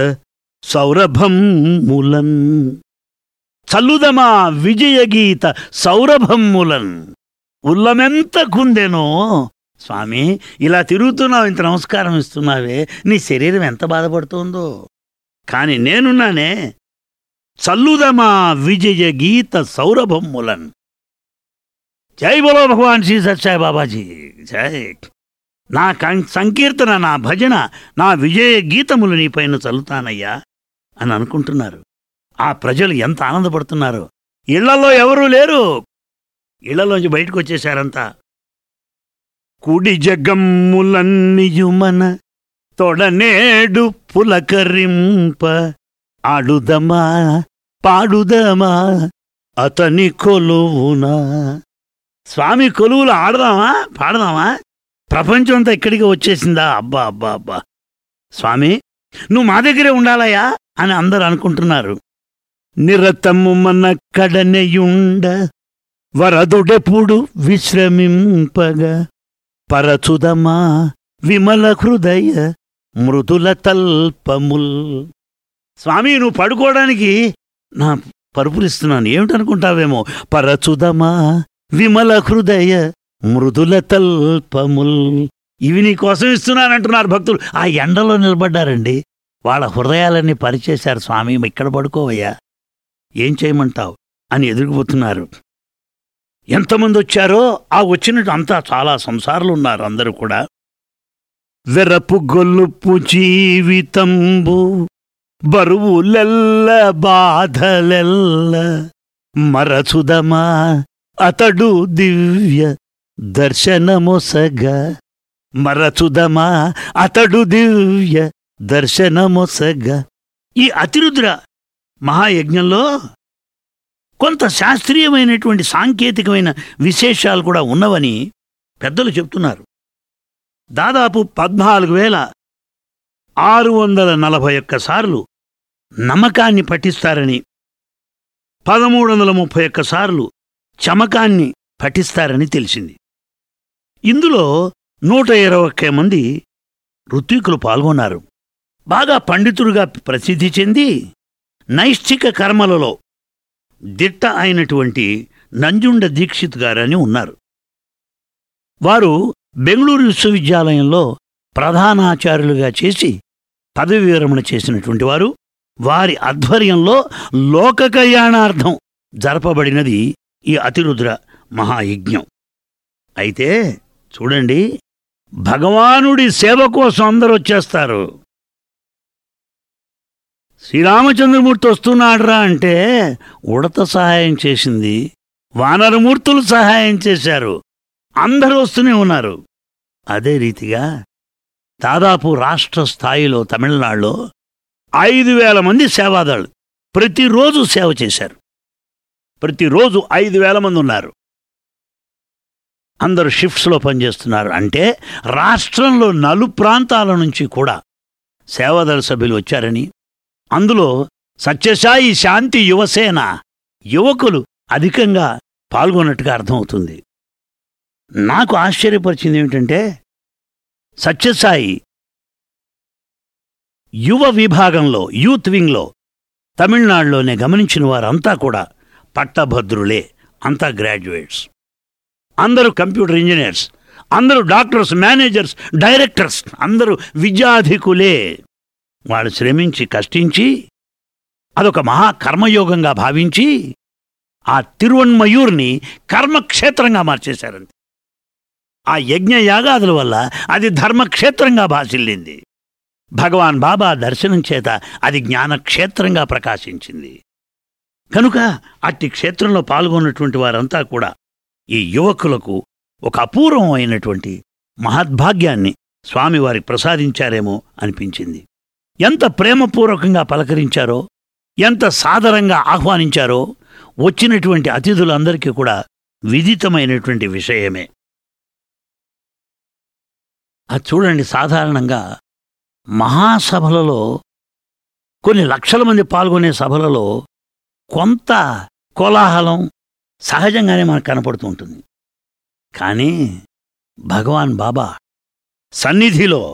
Speaker 1: సౌరభమ్ములన్ చల్లుదమా విజయ గీత సౌరభమ్ములన్ ఉల్లమెంత కుందెనో స్వామి ఇలా తిరుగుతున్నావు ఇంత నమస్కారం ఇస్తున్నావే నీ శరీరం ఎంత బాధపడుతుందో కాని నేనున్నానే చల్లుదమా విజయ గీత సౌరభమ్ములన్ జై బోలో భగవాన్ శ్రీ సత్యాయ్ బాబాజీ జై నా కం- సంకీర్తన నా భజన నా విజయ గీతములు నీపైన చల్లుతానయ్యా అని అనుకుంటున్నారు ఆ ప్రజలు ఎంత ఆనందపడుతున్నారు ఇళ్లలో ఎవరూ లేరు ఇళ్లలోంచి బయటకు వచ్చేశారంతా కుడి జగమ్ములన్నియుమన తొడనేడు పులకరింప ఆడుదమా పాడుదమా అతని కొలువునా స్వామి కొలువులు ఆడదామా పాడదామా ప్రపంచం అంతా ఇక్కడికి వచ్చేసిందా అబ్బా అబ్బా అబ్బా స్వామి నువ్వు మా దగ్గరే ఉండాలయ్యా అని అందరూ అనుకుంటున్నారు నిరతము మన కడనెయుండ వరదుడెప్పుడు విశ్రమింపగా పరచుదమా విమల హృదయ మృదుల తల్పముల్ స్వామి నువ్వు పడుకోవడానికి నా పరుపులిస్తున్నాను ఏమిటనుకుంటావేమో పరచుదమా విమల హృదయ మృదుల తల్పముల్ ఇవి నీ కోసం ఇస్తున్నానంటున్నారు భక్తులు ఆ ఎండలో నిలబడ్డారండి వాళ్ళ హృదయాలన్నీ పరిచేశారు స్వామి ఇక్కడ పడుకోవయ్యా ఏం చేయమంటావు అని ఎదురుకుపోతున్నారు ఎంతమంది వచ్చారో ఆ వచ్చినట్టు అంతా చాలా సంసారాలు ఉన్నారు అందరూ కూడా వెరపు గొల్లుపు జీవితంబు బరువులెల్ల బాధలెల్ల మరచుదమా అతడు దివ్య దర్శనమొసగ మరచుదమా అతడు దివ్య దర్శనమొసగ ఈ అతిరుద్ర మహాయజ్ఞంలో కొంత శాస్త్రీయమైనటువంటి సాంకేతికమైన విశేషాలు కూడా ఉన్నవని పెద్దలు చెప్తున్నారు దాదాపు పద్నాలుగు వేల ఆరు వందల నలభై ఒక్క సార్లు నమ్మకాన్ని పఠిస్తారని పదమూడు వందల ముప్పై ఒక్క సార్లు చమకాన్ని పఠిస్తారని తెలిసింది ఇందులో నూట ఇరవై ఒక్క మంది ఋత్వికులు పాల్గొన్నారు బాగా పండితుడుగా ప్రసిద్ధి చెంది నైష్ఠిక కర్మలలో దిట్ట అయినటువంటి నంజుండ దీక్షిత్ గారని ఉన్నారు వారు బెంగళూరు విశ్వవిద్యాలయంలో ప్రధానాచార్యులుగా చేసి పదవి విరమణ చేసినటువంటి వారు వారి ఆధ్వర్యంలో లోక కళ్యాణార్థం జరపబడినది ఈ అతిరుద్ర మహాయజ్ఞం అయితే చూడండి భగవానుడి సేవ కోసం అందరూ వచ్చేస్తారు శ్రీరామచంద్రమూర్తి వస్తున్నాడురా అంటే ఉడత సహాయం చేసింది వానరమూర్తులు సహాయం చేశారు అందరూ వస్తూనే ఉన్నారు అదే రీతిగా దాదాపు రాష్ట్ర స్థాయిలో తమిళనాడులో ఐదు వేల మంది సేవాదాలు ప్రతిరోజు సేవ చేశారు ప్రతిరోజు ఐదు వేల మంది ఉన్నారు అందరూ షిఫ్ట్స్లో పనిచేస్తున్నారు అంటే రాష్ట్రంలో నలు ప్రాంతాల నుంచి కూడా సేవాదళ సభ్యులు వచ్చారని అందులో సత్యసాయి శాంతి యువసేన యువకులు అధికంగా పాల్గొన్నట్టుగా అర్థమవుతుంది నాకు ఆశ్చర్యపరిచింది ఏమిటంటే సత్యసాయి యువ విభాగంలో యూత్ వింగ్లో తమిళనాడులోనే గమనించిన వారంతా కూడా పట్టభద్రులే అంతా గ్రాడ్యుయేట్స్ అందరూ కంప్యూటర్ ఇంజనీర్స్ అందరూ డాక్టర్స్ మేనేజర్స్ డైరెక్టర్స్ అందరూ విద్యాధికులే వాళ్ళు శ్రమించి కష్టించి అదొక మహా కర్మయోగంగా భావించి ఆ తిరువన్మయూర్ని కర్మక్షేత్రంగా మార్చేశారంతే ఆ యజ్ఞ యాగాదుల వల్ల అది ధర్మక్షేత్రంగా భాసిల్లింది భగవాన్ బాబా దర్శనం చేత అది జ్ఞానక్షేత్రంగా ప్రకాశించింది కనుక అట్టి క్షేత్రంలో పాల్గొన్నటువంటి వారంతా కూడా ఈ యువకులకు ఒక అపూర్వమైనటువంటి మహద్భాగ్యాన్ని స్వామివారి ప్రసాదించారేమో అనిపించింది ఎంత ప్రేమపూర్వకంగా పలకరించారో ఎంత సాదరంగా ఆహ్వానించారో వచ్చినటువంటి అతిథులందరికీ కూడా విదితమైనటువంటి విషయమే అది చూడండి సాధారణంగా మహాసభలలో కొన్ని లక్షల మంది పాల్గొనే సభలలో కొంత కోలాహలం సహజంగానే మనకు కనపడుతూ ఉంటుంది కానీ భగవాన్ బాబా సన్నిధిలో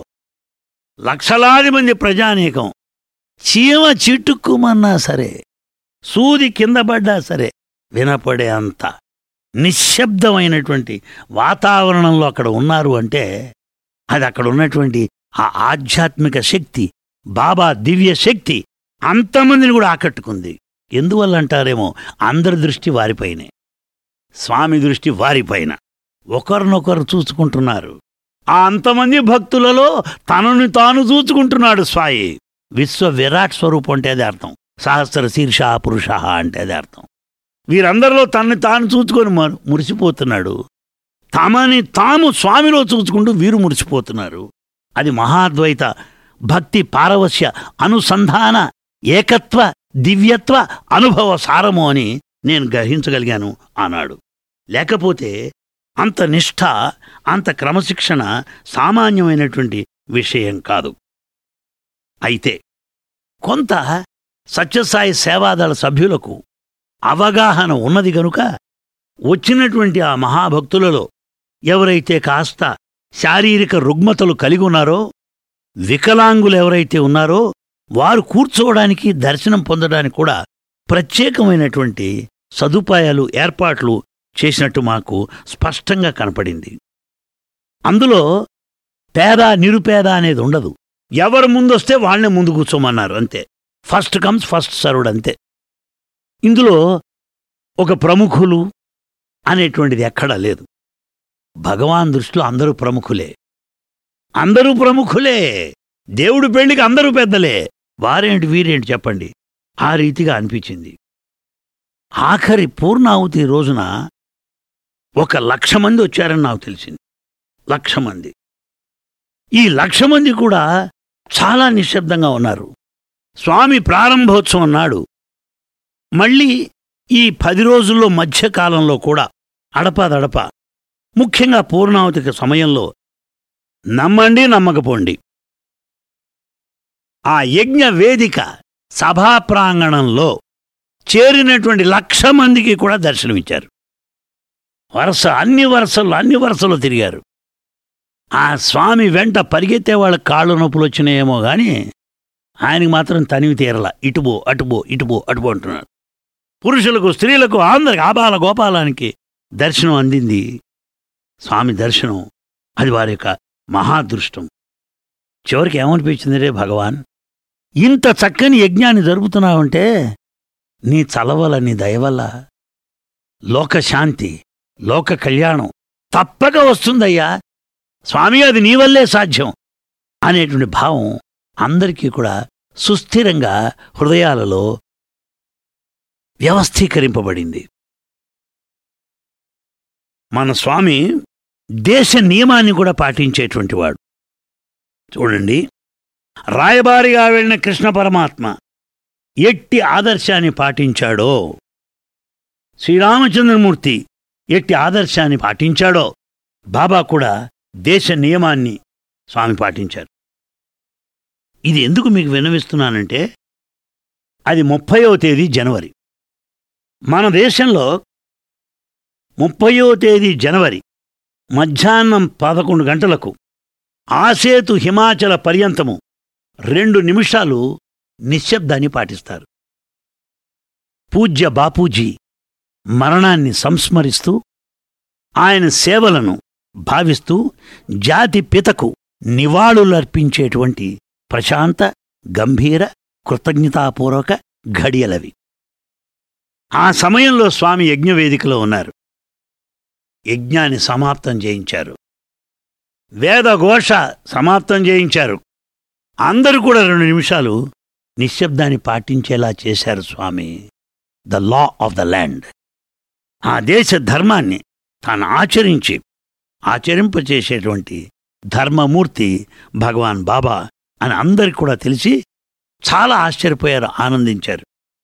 Speaker 1: లక్షలాది మంది ప్రజానీకం చీమ చిట్టుక్కుమన్నా సరే సూది కింద పడ్డా సరే వినపడే అంత నిశ్శబ్దమైనటువంటి వాతావరణంలో అక్కడ ఉన్నారు అంటే అది అక్కడ ఉన్నటువంటి ఆ ఆధ్యాత్మిక శక్తి బాబా దివ్య శక్తి అంతమందిని కూడా ఆకట్టుకుంది ఎందువల్ల అంటారేమో అందరి దృష్టి వారిపైనే స్వామి దృష్టి వారిపైన ఒకరినొకరు చూసుకుంటున్నారు ఆ అంతమంది భక్తులలో తనను తాను చూసుకుంటున్నాడు స్వాయి విశ్వ విరాట్ స్వరూపం అంటే అదే అర్థం సహస్ర శీర్ష పురుష అంటే అదే అర్థం వీరందరిలో తనని తాను చూసుకొని మ- మురిసిపోతున్నాడు తమని తాము స్వామిలో చూసుకుంటూ వీరు మురిసిపోతున్నారు అది మహాద్వైత భక్తి పారవస్య అనుసంధాన ఏకత్వ దివ్యత్వ అనుభవ సారము అని నేను గ్రహించగలిగాను ఆనాడు లేకపోతే అంత నిష్ఠ అంత క్రమశిక్షణ సామాన్యమైనటువంటి విషయం కాదు అయితే కొంత సత్యసాయి సేవాదళ సభ్యులకు అవగాహన ఉన్నది గనుక వచ్చినటువంటి ఆ మహాభక్తులలో ఎవరైతే కాస్త శారీరక రుగ్మతలు కలిగి ఉన్నారో వికలాంగులు ఎవరైతే ఉన్నారో వారు కూర్చోవడానికి దర్శనం పొందడానికి కూడా ప్రత్యేకమైనటువంటి సదుపాయాలు ఏర్పాట్లు చేసినట్టు మాకు స్పష్టంగా కనపడింది అందులో పేద నిరుపేద అనేది ఉండదు ఎవరు ముందొస్తే వాళ్ళనే ముందు కూర్చోమన్నారు అంతే ఫస్ట్ కమ్స్ ఫస్ట్ సర్వ్డ్ అంతే ఇందులో ఒక ప్రముఖులు అనేటువంటిది ఎక్కడా లేదు భగవాన్ దృష్టిలో అందరూ ప్రముఖులే అందరూ ప్రముఖులే దేవుడి పెళ్లికి అందరూ పెద్దలే వారేంటి వీరేంటి చెప్పండి ఆ రీతిగా అనిపించింది ఆఖరి పూర్ణాహుతి రోజున ఒక లక్ష మంది వచ్చారని నాకు తెలిసింది లక్ష మంది ఈ లక్ష మంది కూడా చాలా నిశ్శబ్దంగా ఉన్నారు స్వామి ప్రారంభోత్సవం నాడు మళ్ళీ ఈ పది రోజుల్లో మధ్యకాలంలో కూడా అడపాదడప ముఖ్యంగా పూర్ణావతికి సమయంలో నమ్మండి నమ్మకపోండి ఆ యజ్ఞ వేదిక సభా ప్రాంగణంలో చేరినటువంటి లక్ష మందికి కూడా దర్శనమిచ్చారు వరుస అన్ని వరుసల్లో అన్ని వరుసలో తిరిగారు ఆ స్వామి వెంట పరిగెత్తే వాళ్ళ కాళ్ళు నొప్పులు వచ్చినాయేమో గాని ఆయనకి మాత్రం తనివి తీరల ఇటుబో అటుబో ఇటుబో అటుబో అంటున్నారు పురుషులకు స్త్రీలకు అందరికి ఆబాల గోపాలానికి దర్శనం అందింది స్వామి దర్శనం అది వారి యొక్క మహాదృష్టం చివరికి ఏమనిపించింది రే భగవాన్ ఇంత చక్కని యజ్ఞాన్ని జరుపుతున్నావంటే నీ చలవల నీ దయవల్ల లోకశాంతి లోక కళ్యాణం తప్పక వస్తుందయ్యా స్వామి అది నీ వల్లే సాధ్యం అనేటువంటి భావం అందరికీ కూడా సుస్థిరంగా హృదయాలలో వ్యవస్థీకరింపబడింది మన స్వామి దేశ నియమాన్ని కూడా పాటించేటువంటి వాడు చూడండి రాయబారిగా వెళ్ళిన కృష్ణ పరమాత్మ ఎట్టి ఆదర్శాన్ని పాటించాడో శ్రీరామచంద్రమూర్తి ఎట్టి ఆదర్శాన్ని పాటించాడో బాబా కూడా దేశ నియమాన్ని స్వామి పాటించారు ఇది ఎందుకు మీకు విన్నవిస్తున్నానంటే అది ముప్పయో తేదీ జనవరి మన దేశంలో ముప్పయో తేదీ జనవరి మధ్యాహ్నం పదకొండు గంటలకు ఆసేతు హిమాచల పర్యంతము రెండు నిమిషాలు నిశ్శబ్దాన్ని పాటిస్తారు పూజ్య బాపూజీ మరణాన్ని సంస్మరిస్తూ ఆయన సేవలను భావిస్తూ జాతి పితకు నివాళులర్పించేటువంటి ప్రశాంత గంభీర కృతజ్ఞతాపూర్వక ఘడియలవి ఆ సమయంలో స్వామి యజ్ఞవేదికలో ఉన్నారు యజ్ఞాన్ని సమాప్తం చేయించారు వేదఘోష సమాప్తం చేయించారు అందరూ కూడా రెండు నిమిషాలు నిశ్శబ్దాన్ని పాటించేలా చేశారు Swami the law of the land ఆ దేశ ధర్మాన్ని తాను ఆచరించి ఆచరింపచేసేటువంటి ధర్మమూర్తి భగవాన్ బాబా అని అందరికి కూడా తెలిసి చాలా ఆశ్చర్యపోయారు ఆనందించారు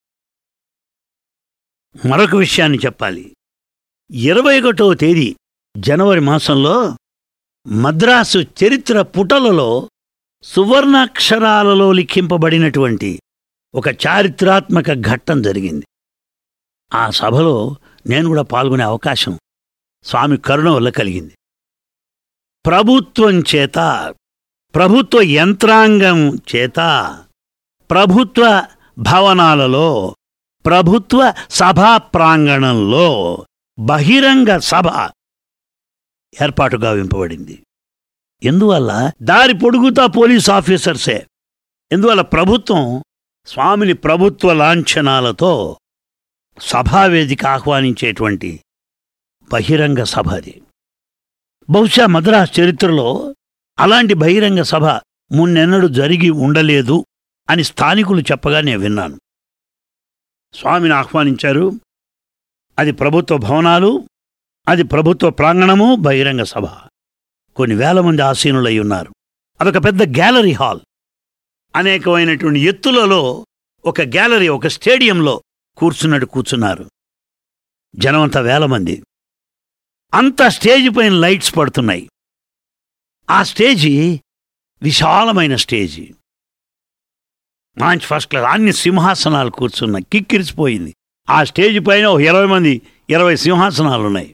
Speaker 1: మరొక విషయాన్ని చెప్పాలి ఇరవై ఒకటవ తేదీ జనవరి మాసంలో మద్రాసు చరిత్ర పుటలలో సువర్ణాక్షరాలలో లిఖింపబడినటువంటి ఒక చారిత్రాత్మక ఘట్టం జరిగింది ఆ సభలో నేను కూడా పాల్గొనే అవకాశం స్వామి కరుణ వల్ల కలిగింది ప్రభుత్వం చేత ప్రభుత్వ యంత్రాంగం చేత ప్రభుత్వ భవనాలలో ప్రభుత్వ సభా ప్రాంగణంలో బహిరంగ సభ ఏర్పాటు గావింపబడింది ఎందువల్ల దారి పొడుగుతా పోలీస్ ఆఫీసర్సే ఎందువల్ల ప్రభుత్వం స్వామిని ప్రభుత్వ లాంఛనాలతో సభావేదిక ఆహ్వానించేటువంటి బహిరంగ సభ అది బహుశా మద్రాస్ చరిత్రలో అలాంటి బహిరంగ సభ మున్నెన్నడూ జరిగి ఉండలేదు అని స్థానికులు చెప్పగా నేను విన్నాను స్వామిని ఆహ్వానించారు అది ప్రభుత్వ భవనాలు అది ప్రభుత్వ ప్రాంగణము బహిరంగ సభ కొన్ని వేల మంది ఆసీనులై ఉన్నారు అదొక పెద్ద గ్యాలరీ హాల్ అనేకమైనటువంటి ఎత్తులలో ఒక గ్యాలరీ ఒక స్టేడియంలో కూర్చున్నట్టు కూర్చున్నారు జనమంతా వేల మంది అంత స్టేజ్ పైన లైట్స్ పడుతున్నాయి ఆ స్టేజి విశాలమైన స్టేజి మంచి ఫస్ట్ క్లాస్ అన్ని సింహాసనాలు కూర్చున్నాయి కిక్కిరిసిపోయింది ఆ స్టేజ్ పైన ఒక ఇరవై మంది ఇరవై సింహాసనాలు ఉన్నాయి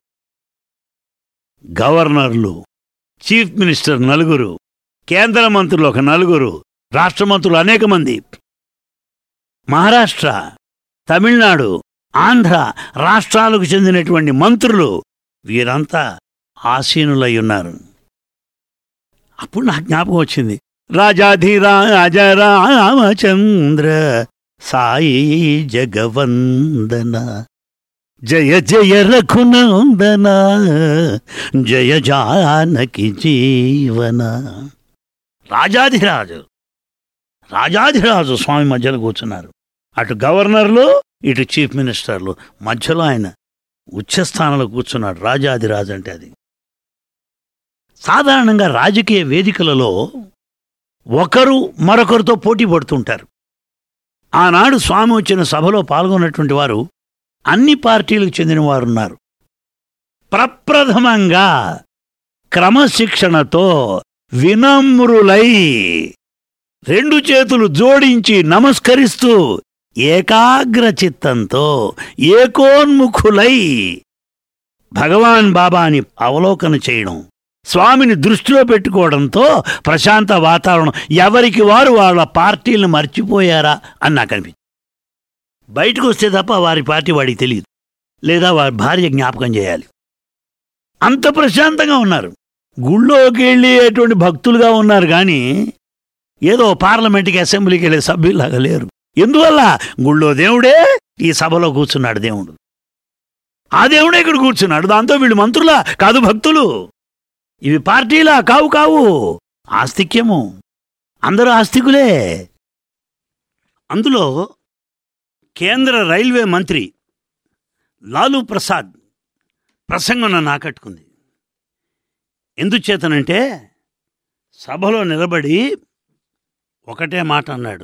Speaker 1: గవర్నర్లు చీఫ్ మినిస్టర్ నలుగురు కేంద్ర మంత్రులు ఒక నలుగురు రాష్ట్ర మంత్రులు అనేక మంది మహారాష్ట్ర తమిళనాడు ఆంధ్ర రాష్ట్రాలకు చెందినటువంటి మంత్రులు వీరంతా ఆసీనులై ఉన్నారు అప్పుడు నాకు జ్ఞాపకం వచ్చింది రాజాధిరాజ రామచంద్ర సాయి జగవందన జయ జయ రఘునందన జయ జానకి జీవన రాజాధిరాజు రాజాధిరాజు స్వామి మధ్యలో కూర్చున్నారు అటు గవర్నర్లు ఇటు చీఫ్ మినిస్టర్లు మధ్యలో ఆయన ఉచ్చస్థానంలో కూర్చున్నాడు రాజాధిరాజు అంటే అది సాధారణంగా రాజకీయ వేదికలలో ఒకరు మరొకరితో పోటీ పడుతుంటారు ఆనాడు స్వామి వచ్చిన సభలో పాల్గొన్నటువంటి వారు అన్ని పార్టీలకు చెందిన వారు ఉన్నారు ప్రప్రథమంగా క్రమశిక్షణతో వినమ్రులై రెండు చేతులు జోడించి నమస్కరిస్తూ ఏకాగ్ర చిత్తంతో ఏకోన్ముఖులై భగవాన్ బాబాని అవలోకన చేయడం స్వామిని దృష్టిలో పెట్టుకోవడంతో ప్రశాంత వాతావరణం ఎవరికి వారు వాళ్ళ పార్టీలను మర్చిపోయారా అని నాకు అనిపించింది బయటకు వస్తే తప్ప వారి పార్టీ వాడికి తెలియదు లేదా వారి భార్య జ్ఞాపకం చేయాలి అంత ప్రశాంతంగా ఉన్నారు గుళ్ళోకి వెళ్ళేటువంటి భక్తులుగా ఉన్నారు కానీ ఏదో పార్లమెంట్కి అసెంబ్లీకి వెళ్ళే సభ్యులాగా లేరు ఎందువల్ల గుళ్ళో దేవుడే ఈ సభలో కూర్చున్నాడు దేవుడు ఆ దేవుడే ఇక్కడ కూర్చున్నాడు దాంతో వీళ్ళు మంత్రులా కాదు భక్తులు ఇవి పార్టీలా కావు కావు ఆస్తిక్యము అందరూ ఆస్తికులే అందులో కేంద్ర రైల్వే మంత్రి లాలూ ప్రసాద్ ప్రసంగం నన్ను ఆకట్టుకుంది ఎందుచేతనంటే సభలో నిలబడి ఒకటే మాట అన్నాడు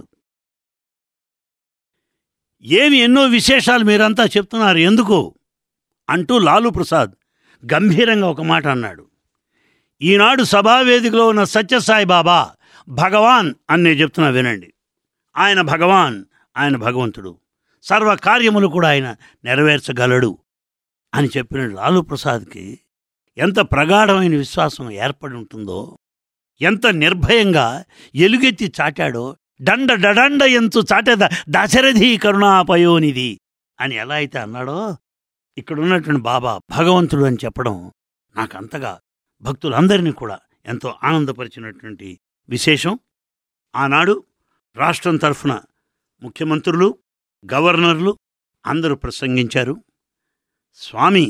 Speaker 1: ఏమి ఎన్నో విశేషాలు మీరంతా చెప్తున్నారు ఎందుకు అంటూ లాలూ ప్రసాద్ గంభీరంగా ఒక మాట అన్నాడు ఈనాడు సభావేదికలో ఉన్న సత్యసాయి బాబా భగవాన్ అని నేను చెప్తున్నా వినండి ఆయన భగవాన్ ఆయన భగవంతుడు సర్వ కార్యములు కూడా ఆయన నెరవేర్చగలడు అని చెప్పిన లాలూ ప్రసాద్కి ఎంత ప్రగాఢమైన విశ్వాసం ఏర్పడి ఉంటుందో ఎంత నిర్భయంగా ఎలుగెత్తి చాటాడో డండ డడండ ఎంతు చాటేద దశరథి కరుణాపయోనిది అని ఎలా అయితే అన్నాడో ఇక్కడ ఉన్నటువంటి బాబా భగవంతుడు అని చెప్పడం నాకు అంతగా భక్తులందరినీ కూడా ఎంతో ఆనందపరిచినటువంటి విశేషం ఆనాడు రాష్ట్రం తరఫున ముఖ్యమంత్రులు గవర్నర్లు అందరూ ప్రసంగించారు స్వామి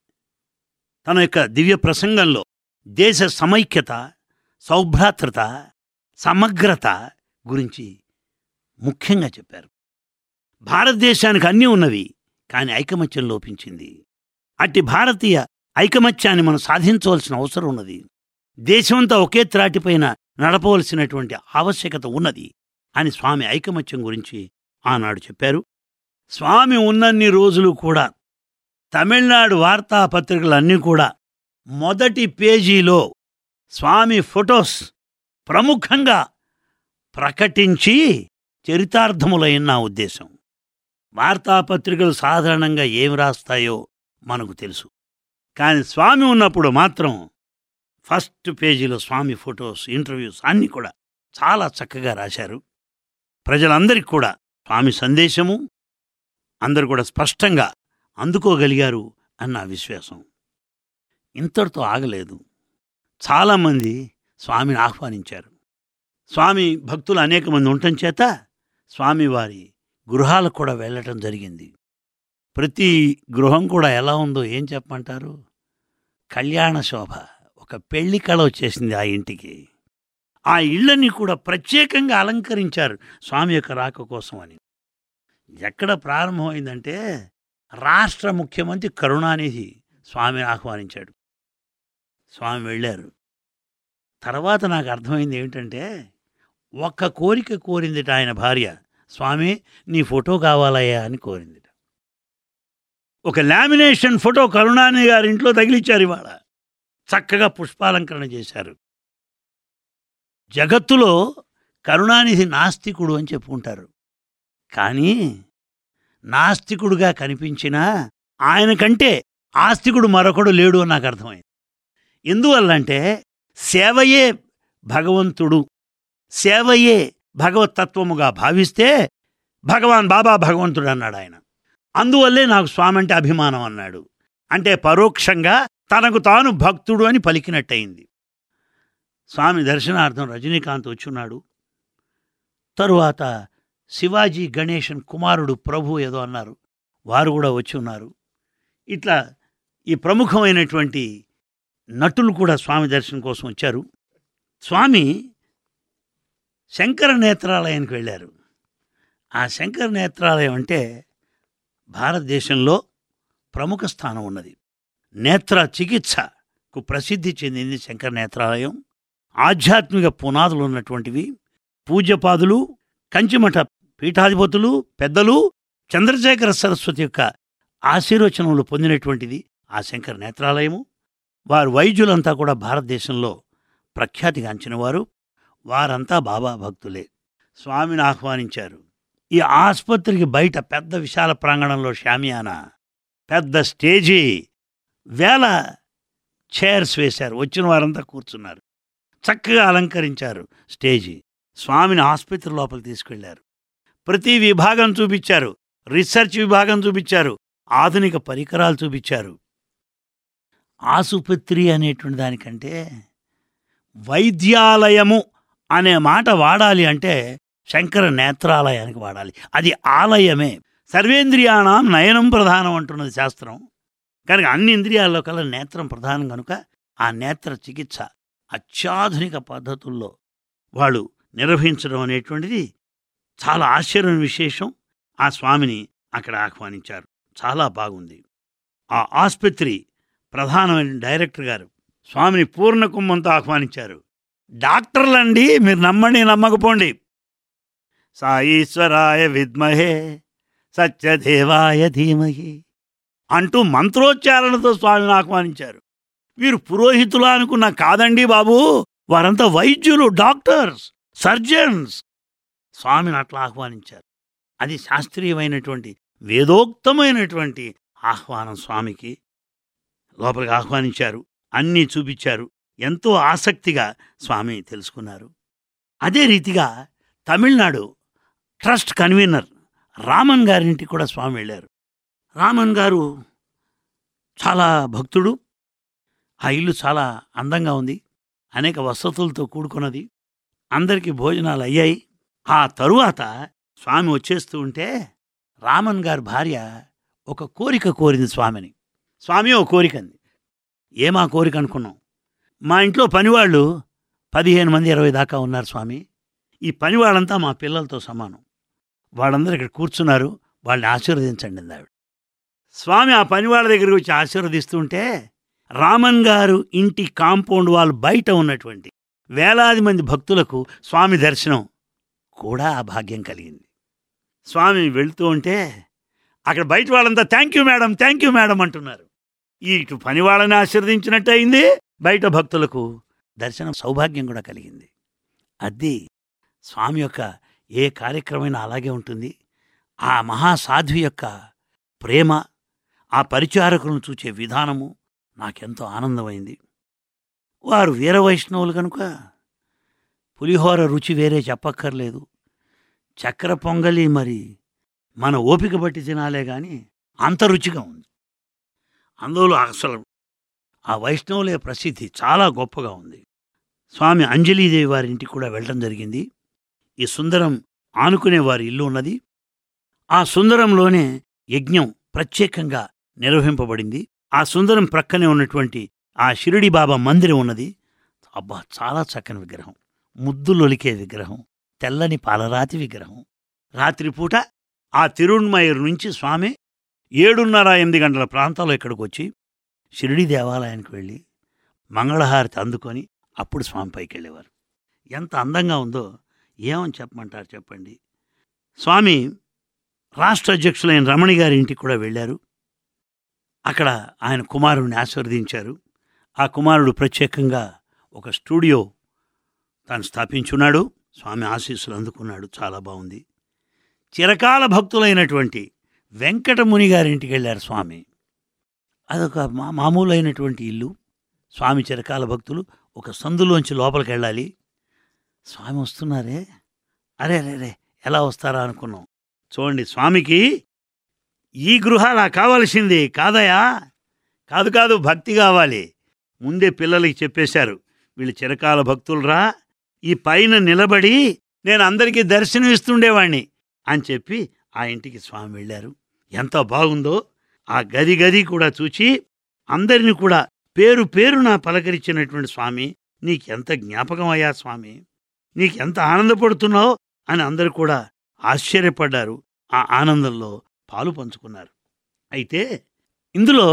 Speaker 1: తన యొక్క దివ్య ప్రసంగంలో దేశ సమైక్యత సౌభ్రాతృత సమగ్రత గురించి ముఖ్యంగా చెప్పారు భారతదేశానికి అన్నీ ఉన్నవి కానీ ఐకమత్యం లోపించింది అట్టి భారతీయ ఐకమత్యాన్ని మనం సాధించవలసిన అవసరం ఉన్నది దేశమంతా ఒకే త్రాటిపైన నడపవలసినటువంటి ఆవశ్యకత ఉన్నది అని స్వామి ఐకమత్యం గురించి ఆనాడు చెప్పారు స్వామి ఉన్నన్ని రోజులు కూడా తమిళనాడు వార్తాపత్రికలన్నీ కూడా మొదటి పేజీలో స్వామి ఫొటోస్ ప్రముఖంగా ప్రకటించి చరితార్థములైన నా ఉద్దేశం వార్తాపత్రికలు సాధారణంగా ఏమి రాస్తాయో మనకు తెలుసు కానీ స్వామి ఉన్నప్పుడు మాత్రం ఫస్ట్ పేజీలో స్వామి ఫొటోస్ ఇంటర్వ్యూస్ అన్నీ కూడా చాలా చక్కగా రాశారు ప్రజలందరికీ కూడా స్వామి సందేశము అందరూ కూడా స్పష్టంగా అందుకోగలిగారు అన్న విశ్వాసం ఇంతటితో ఆగలేదు చాలామంది స్వామిని ఆహ్వానించారు స్వామి భక్తులు అనేక మంది ఉండటం చేత స్వామి వారి గృహాలకు కూడా వెళ్ళటం జరిగింది ప్రతి గృహం కూడా ఎలా ఉందో ఏం చెప్పమంటారు కళ్యాణ శోభ ఒక పెళ్లి కళ వచ్చేసింది ఆ ఇంటికి ఆ ఇళ్ళని కూడా ప్రత్యేకంగా అలంకరించారు స్వామి యొక్క రాక కోసం అని ఎక్కడ ప్రారంభమైందంటే రాష్ట్ర ముఖ్యమంత్రి కరుణానిధి స్వామిని ఆహ్వానించాడు స్వామి వెళ్ళారు తర్వాత నాకు అర్థమైంది ఏమిటంటే ఒక్క కోరిక కోరిందిట ఆయన భార్య స్వామి నీ ఫోటో కావాలయ్యా అని కోరిందిట ఒక లామినేషన్ ఫోటో కరుణానిధి గారి ఇంట్లో తగిలిచ్చారు ఇవాళ చక్కగా పుష్పాలంకరణ చేశారు జగత్తులో కరుణానిధి నాస్తికుడు అని చెప్పుకుంటారు కానీ నాస్తికుడుగా కనిపించినా ఆయన కంటే ఆస్తికుడు మరొకడు లేడు అని నాకు అర్థమైంది ఎందువల్లంటే సేవయే భగవంతుడు సేవయే భగవతత్వముగా భావిస్తే భగవాన్ బాబా భగవంతుడు అన్నాడు ఆయన అందువల్లే నాకు స్వామి అంటే అభిమానం అన్నాడు అంటే పరోక్షంగా తనకు తాను భక్తుడు అని పలికినట్టయింది స్వామి దర్శనార్థం రజనీకాంత్ వచ్చున్నాడు తరువాత శివాజీ గణేషన్ కుమారుడు ప్రభు ఏదో అన్నారు వారు కూడా వచ్చి ఉన్నారు ఇట్లా ఈ ప్రముఖమైనటువంటి నటులు కూడా స్వామి దర్శనం కోసం వచ్చారు స్వామి శంకర నేత్రాలయానికి వెళ్ళారు ఆ శంకర నేత్రాలయం అంటే భారతదేశంలో ప్రముఖ స్థానం ఉన్నది నేత్ర చికిత్సకు ప్రసిద్ధి చెందింది శంకర నేత్రాలయం ఆధ్యాత్మిక పునాదులు ఉన్నటువంటివి పూజ్యపాదులు కంచిమఠ పీఠాధిపతులు పెద్దలు చంద్రశేఖర సరస్వతి యొక్క ఆశీర్వచనములు పొందినటువంటిది ఆ శంకర నేత్రాలయము వారు వైద్యులంతా కూడా భారతదేశంలో ప్రఖ్యాతిగాంచిన వారు వారంతా బాబా భక్తులే స్వామిని ఆహ్వానించారు ఈ ఆసుపత్రికి బయట పెద్ద విశాల ప్రాంగణంలో షామియానా పెద్ద స్టేజీ వేల చైర్స్ వేశారు వచ్చిన వారంతా కూర్చున్నారు చక్కగా అలంకరించారు స్టేజీ స్వామిని ఆసుపత్రి లోపలికి తీసుకెళ్లారు ప్రతి విభాగం చూపించారు రీసెర్చ్ విభాగం చూపించారు ఆధునిక పరికరాలు చూపించారు ఆసుపత్రి అనేటువంటి దానికంటే వైద్యాలయము అనే మాట వాడాలి అంటే శంకర నేత్రాలయానికి వాడాలి అది ఆలయమే సర్వేంద్రియాణం నయనం ప్రధానం అంటున్నది శాస్త్రం కనుక అన్ని ఇంద్రియాల్లో కల్లా నేత్రం ప్రధానం కనుక ఆ నేత్ర చికిత్స అత్యాధునిక పద్ధతుల్లో వాళ్ళు నిర్వహించడం అనేటువంటిది చాలా ఆశ్చర్యం విశేషం ఆ స్వామిని అక్కడ ఆహ్వానించారు చాలా బాగుంది ఆ ఆసుపత్రి ప్రధానమైన డైరెక్టర్ గారు స్వామిని పూర్ణ కుంభంతో ఆహ్వానించారు డాక్టర్లండి మీరు నమ్మండి నమ్మకపోండి సాయీశ్వరాయ విద్మహే సత్యదేవాయ ధీమహి అంటూ మంత్రోచ్చారణతో స్వామిని ఆహ్వానించారు వీరు పురోహితులు అనుకున్న కాదండి బాబు వారంతా వైద్యులు డాక్టర్స్ సర్జన్స్ స్వామిని అట్లా ఆహ్వానించారు అది శాస్త్రీయమైనటువంటి వేదోక్తమైనటువంటి ఆహ్వానం స్వామికి లోపలికి ఆహ్వానించారు అన్నీ చూపించారు ఎంతో ఆసక్తిగా స్వామి తెలుసుకున్నారు అదే రీతిగా తమిళనాడు ట్రస్ట్ కన్వీనర్ రామన్ గారింటికి కూడా స్వామి వెళ్ళారు రామన్ గారు చాలా భక్తుడు ఆ ఇల్లు చాలా అందంగా ఉంది అనేక వసతులతో కూడుకున్నది అందరికీ భోజనాలు అయ్యాయి ఆ తరువాత స్వామి వచ్చేస్తూ ఉంటే రామన్ గారి భార్య ఒక కోరిక కోరింది స్వామిని స్వామి ఓ కోరిక అంది ఏమా కోరిక అనుకున్నాం మా ఇంట్లో పనివాళ్ళు పదిహేను మంది ఇరవై దాకా ఉన్నారు స్వామి ఈ పనివాళ్ళంతా మా పిల్లలతో సమానం వాళ్ళందరూ ఇక్కడ కూర్చున్నారు వాళ్ళని ఆశీర్వదించండి అంది ఆవిడ స్వామి ఆ పనివాళ్ళ దగ్గరికి వచ్చి ఆశీర్వదిస్తుంటే రామన్ గారు ఇంటి కాంపౌండ్ వాళ్ళు బయట ఉన్నటువంటి వేలాది మంది భక్తులకు స్వామి దర్శనం కూడా ఆ భాగ్యం కలిగింది స్వామి వెళ్తూ ఉంటే అక్కడ బయట వాళ్ళంతా thank you madam thank you madam అంటున్నారు ఈ ఇటు పని వాళ్ళని ఆశీర్వదించినట్టు అయింది బయట భక్తులకు దర్శనం సౌభాగ్యం కూడా కలిగింది అది స్వామి యొక్క ఏ కార్యక్రమైనా అలాగే ఉంటుంది ఆ మహాసాధ్వి యొక్క ప్రేమ ఆ పరిచారకులను చూచే విధానము నాకెంతో ఆనందమైంది వారు వీర వైష్ణవులు కనుక పులిహోర రుచి వేరే చెప్పక్కర్లేదు చక్కెర పొంగలి మరి మన ఓపిక బట్టి తినాలే కానీ అంత రుచిగా ఉంది అందులో అసలు ఆ వైష్ణవులే ప్రసిద్ధి చాలా గొప్పగా ఉంది స్వామి అంజలీదేవి వారి ఇంటికి కూడా వెళ్ళడం జరిగింది ఈ సుందరం ఆనుకునే వారి ఇల్లు ఉన్నది ఆ సుందరంలోనే యజ్ఞం ప్రత్యేకంగా నిర్వహింపబడింది ఆ సుందరం ప్రక్కనే ఉన్నటువంటి ఆ షిరిడి బాబా మందిరం ఉన్నది అబ్బా చాలా చక్కని విగ్రహం ముద్దులొలికే విగ్రహం తెల్లని పాలరాతి విగ్రహం రాత్రిపూట ఆ తిరుణ్మయూరు నుంచి స్వామి ఏడున్నర ఎనిమిది గంటల ప్రాంతంలో ఇక్కడికి వచ్చి షిరిడి దేవాలయానికి వెళ్ళి మంగళహారతి అందుకొని అప్పుడు స్వామి పైకి వెళ్ళేవారు ఎంత అందంగా ఉందో ఏమని చెప్పమంటారు చెప్పండి స్వామి రాష్ట్ర అధ్యక్షులైన రమణి గారి ఇంటికి కూడా వెళ్ళారు అక్కడ ఆయన కుమారుడిని ఆశీర్వదించారు ఆ కుమారుడు ప్రత్యేకంగా ఒక స్టూడియో తాను స్థాపించున్నాడు స్వామి ఆశీస్సులు అందుకున్నాడు చాలా బాగుంది చిరకాల భక్తులైనటువంటి వెంకటముని గారింటికి వెళ్ళారు స్వామి అదొక మా మామూలైనటువంటి ఇల్లు స్వామి చిరకాల భక్తులు ఒక సందులోంచి లోపలికి వెళ్ళాలి స్వామి వస్తున్నారే అరే అరే అరే ఎలా వస్తారా అనుకున్నాం చూడండి స్వామికి ఈ గృహాలా కావలసింది కాదయా కాదు కాదు భక్తి కావాలి ముందే పిల్లలకి చెప్పేశారు వీళ్ళు చిరకాల భక్తులరా ఈ పైన నిలబడి నేను అందరికీ దర్శనం ఇస్తుండేవాణ్ణి అని చెప్పి ఆ ఇంటికి స్వామి వెళ్ళారు ఎంత బాగుందో ఆ గది గది కూడా చూచి అందరిని కూడా పేరు పేరున పలకరించినటువంటి స్వామి నీకెంత జ్ఞాపకం అయ్యా స్వామి నీకెంత ఆనందపడుతున్నావు అని అందరూ కూడా ఆశ్చర్యపడ్డారు ఆ ఆనందంలో పాలు పంచుకున్నారు అయితే ఇందులో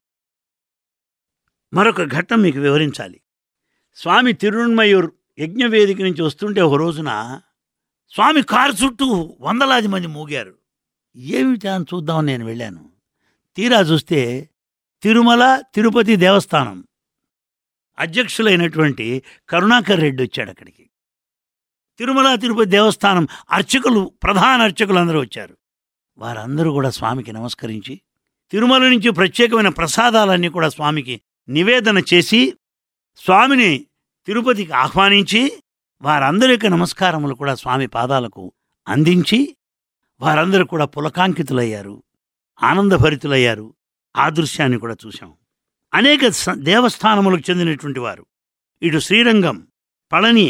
Speaker 1: మరొక ఘట్టం మీకు వివరించాలి స్వామి తిరుణ్మయూర్ యజ్ఞవేదిక నుంచి వస్తుంటే ఒక రోజున స్వామి కారు చుట్టూ వందలాది మంది మూగారు ఏమిటా అని చూద్దామని నేను వెళ్ళాను తీరా చూస్తే తిరుమల తిరుపతి దేవస్థానం అధ్యక్షులైనటువంటి కరుణాకర్ రెడ్డి వచ్చాడు అక్కడికి తిరుమల తిరుపతి దేవస్థానం అర్చకులు ప్రధాన అర్చకులు అందరూ వచ్చారు వారందరూ కూడా స్వామికి నమస్కరించి తిరుమల నుంచి ప్రత్యేకమైన ప్రసాదాలన్నీ కూడా స్వామికి నివేదన చేసి స్వామిని తిరుపతికి ఆహ్వానించి వారందరి యొక్క నమస్కారములు కూడా స్వామి పాదాలకు అందించి వారందరూ కూడా పులకాంకితులయ్యారు ఆనందభరితులయ్యారు ఆ దృశ్యాన్ని కూడా చూశాం అనేక స- దేవస్థానములకు చెందినటువంటి వారు ఇటు శ్రీరంగం పళని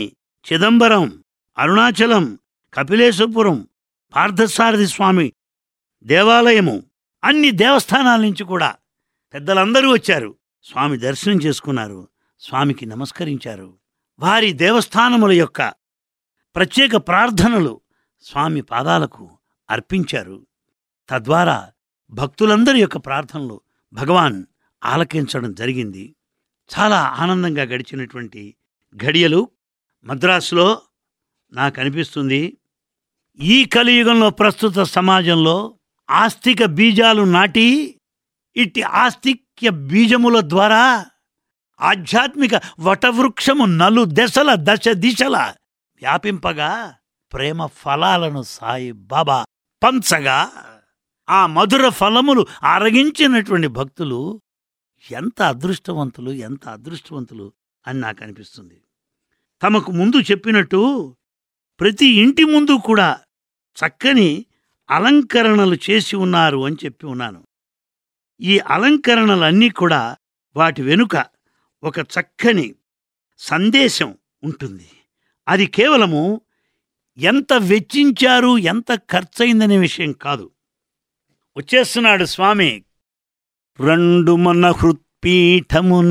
Speaker 1: చిదంబరం అరుణాచలం కపిలేశ్వరపురం పార్థసారథి స్వామి దేవాలయము అన్ని దేవస్థానాల నుంచి కూడా పెద్దలందరూ వచ్చారు స్వామి దర్శనం చేసుకున్నారు స్వామికి నమస్కరించారు వారి దేవస్థానముల యొక్క ప్రత్యేక ప్రార్థనలు స్వామి పాదాలకు అర్పించారు తద్వారా భక్తులందరి యొక్క ప్రార్థనలు భగవాన్ ఆలకించడం జరిగింది చాలా ఆనందంగా గడిచినటువంటి ఘడియలు మద్రాసులో నాకు అనిపిస్తుంది ఈ కలియుగంలో ప్రస్తుత సమాజంలో ఆస్తిక బీజాలు నాటి ఇట్టి ఆస్తిక్య బీజముల ద్వారా ఆధ్యాత్మిక వటవృక్షము నలు దశల దశ దిశల వ్యాపింపగా ప్రేమ ఫలాలను సాయి బాబా పంచగా ఆ మధుర ఫలములు ఆరగించినటువంటి భక్తులు ఎంత అదృష్టవంతులు ఎంత అదృష్టవంతులు అని నాకు అనిపిస్తుంది తమకు ముందు చెప్పినట్టు ప్రతి ఇంటి ముందు కూడా చక్కని అలంకరణలు చేసి ఉన్నారు అని చెప్పి ఉన్నాను ఈ అలంకరణలన్నీ కూడా వాటి వెనుక ఒక చక్కని సందేశం ఉంటుంది అది కేవలము ఎంత వెచ్చించారు ఎంత ఖర్చయిందనే విషయం కాదు వచ్చేస్తున్నాడు స్వామి రెండు మన హృత్పీఠమున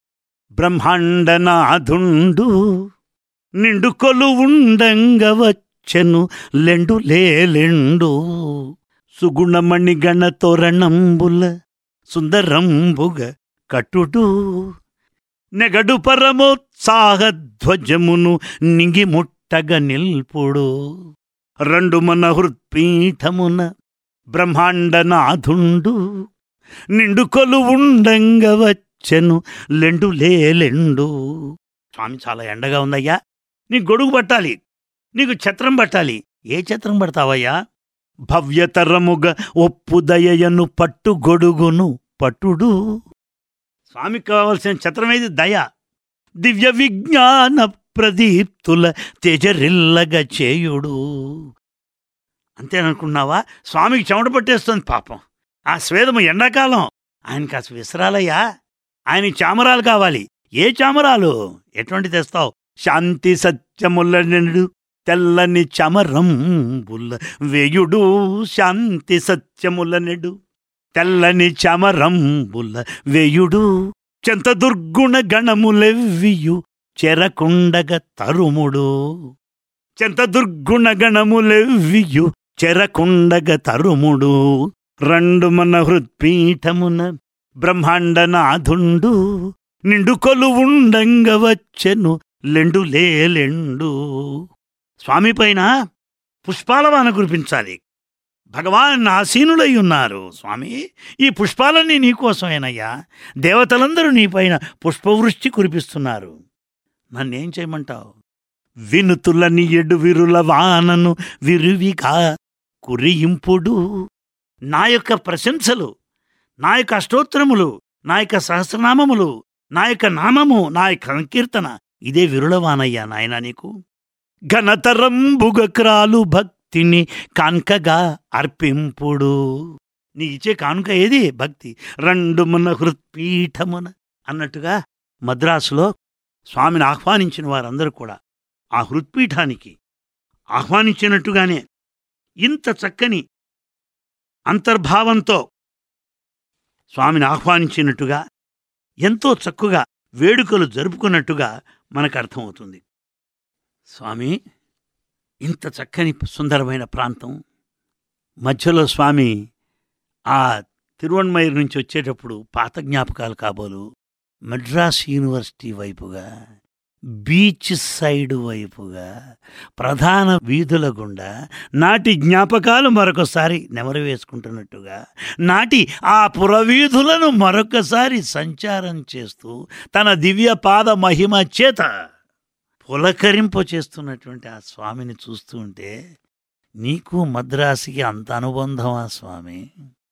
Speaker 1: బ్రహ్మాండనాథుండు నిండు కొలువుండంగ వచ్చెను లెండు లేలెండు సుగుణమణి గణ తోరణంబుల సుందరంబుగ కట్టుడు నెగడు పరమోత్సాహ ధ్వజమును నింగి ముట్టగ నిల్పుడు రెండు మన హృత్పీఠమున బ్రహ్మాండనాథుండు నిండు కొలువుండంగ వచ్చెను లెండు లేలెండు స్వామి చాలా ఎండగా ఉందయ్యా నీకు గొడుగు పట్టాలి నీకు ఛత్రం పట్టాలి ఏ ఛత్రం పడతావయ్యా భవ్యతరముగ ఒప్పుదయను పట్టు గొడుగును పట్టుడు స్వామికి కావలసిన ఛత్రం ఏది దయ దివ్య విజ్ఞాన ప్రదీప్తుల తేజరిల్లగా చేయుడు అంతేననుకున్నావా స్వామికి చెమట పట్టేస్తుంది పాపం ఆ స్వేదము ఎండాకాలం ఆయన కాస్త విసరాలయ్యా ఆయన చామరాలు కావాలి ఏ చామరాలు ఎటువంటి తెస్తావు శాంతి సత్యముల నిండు తెల్లని చమరంబుల వేయుడు శాంతి సత్యముల నెడు తెల్లని చమరంబుల వేయుడు చెంత దుర్గుణ గణములెవ్వియు చెరకుండగ తరుముడు చెంత దుర్గుణ గణములెవ్వియు చెరకుండగ తరుముడు రెండు మన హృత్పీఠమున బ్రహ్మాండనాథుండు నిండు కొలువుండంగ వచ్చెను లెండు లేలెండు స్వామి పైన పుష్పాలవాన కురిపించాలి భగవాన్ ఆసీనులై ఉన్నారు స్వామి ఈ పుష్పాలన్నీ నీకోసమేనయ్యా దేవతలందరూ నీపైన పుష్పవృష్టి కురిపిస్తున్నారు నన్నేం చేయమంటావు వినుతులని ఎడు విరుల వానను విరివిగా కురియింపుడు నా యొక్క ప్రశంసలు నా యొక్క అష్టోత్తరములు నా యొక్క సహస్రనామములు నా యొక్క నామము నా యొక్క సంకీర్తన ఇదే విరుళవానయ్యా నాయనా నీకు ఘనతరంబుగ క్రాలు భక్తిని కాన్కగా అర్పింపుడు నీ ఇచ్చే కానుక ఏది భక్తి రెండు మన హృత్పీఠమున అన్నట్టుగా మద్రాసులో స్వామిని ఆహ్వానించిన వారందరూ కూడా ఆ హృత్పీఠానికి ఆహ్వానించినట్టుగానే ఇంత చక్కని అంతర్భావంతో స్వామిని ఆహ్వానించినట్టుగా ఎంతో చక్కగా వేడుకలు జరుపుకున్నట్టుగా మనకు అర్థమవుతుంది స్వామి ఇంత చక్కని సుందరమైన ప్రాంతం మధ్యలో స్వామి ఆ తిరువణ్మయ్య నుంచి వచ్చేటప్పుడు పాత జ్ఞాపకాలు కాబోలు మద్రాస్ యూనివర్సిటీ వైపుగా బీచ్ సైడ్ వైపుగా ప్రధాన వీధుల గుండా నాటి జ్ఞాపకాలు మరొకసారి నెమరు వేసుకుంటున్నట్టుగా నాటి ఆ పురవీధులను మరొకసారి సంచారం చేస్తూ తన దివ్య పాద మహిమ చేత పులకరింప చేస్తున్నటువంటి ఆ స్వామిని చూస్తూ ఉంటే నీకు మద్రాసుకి అంత అనుబంధమా స్వామి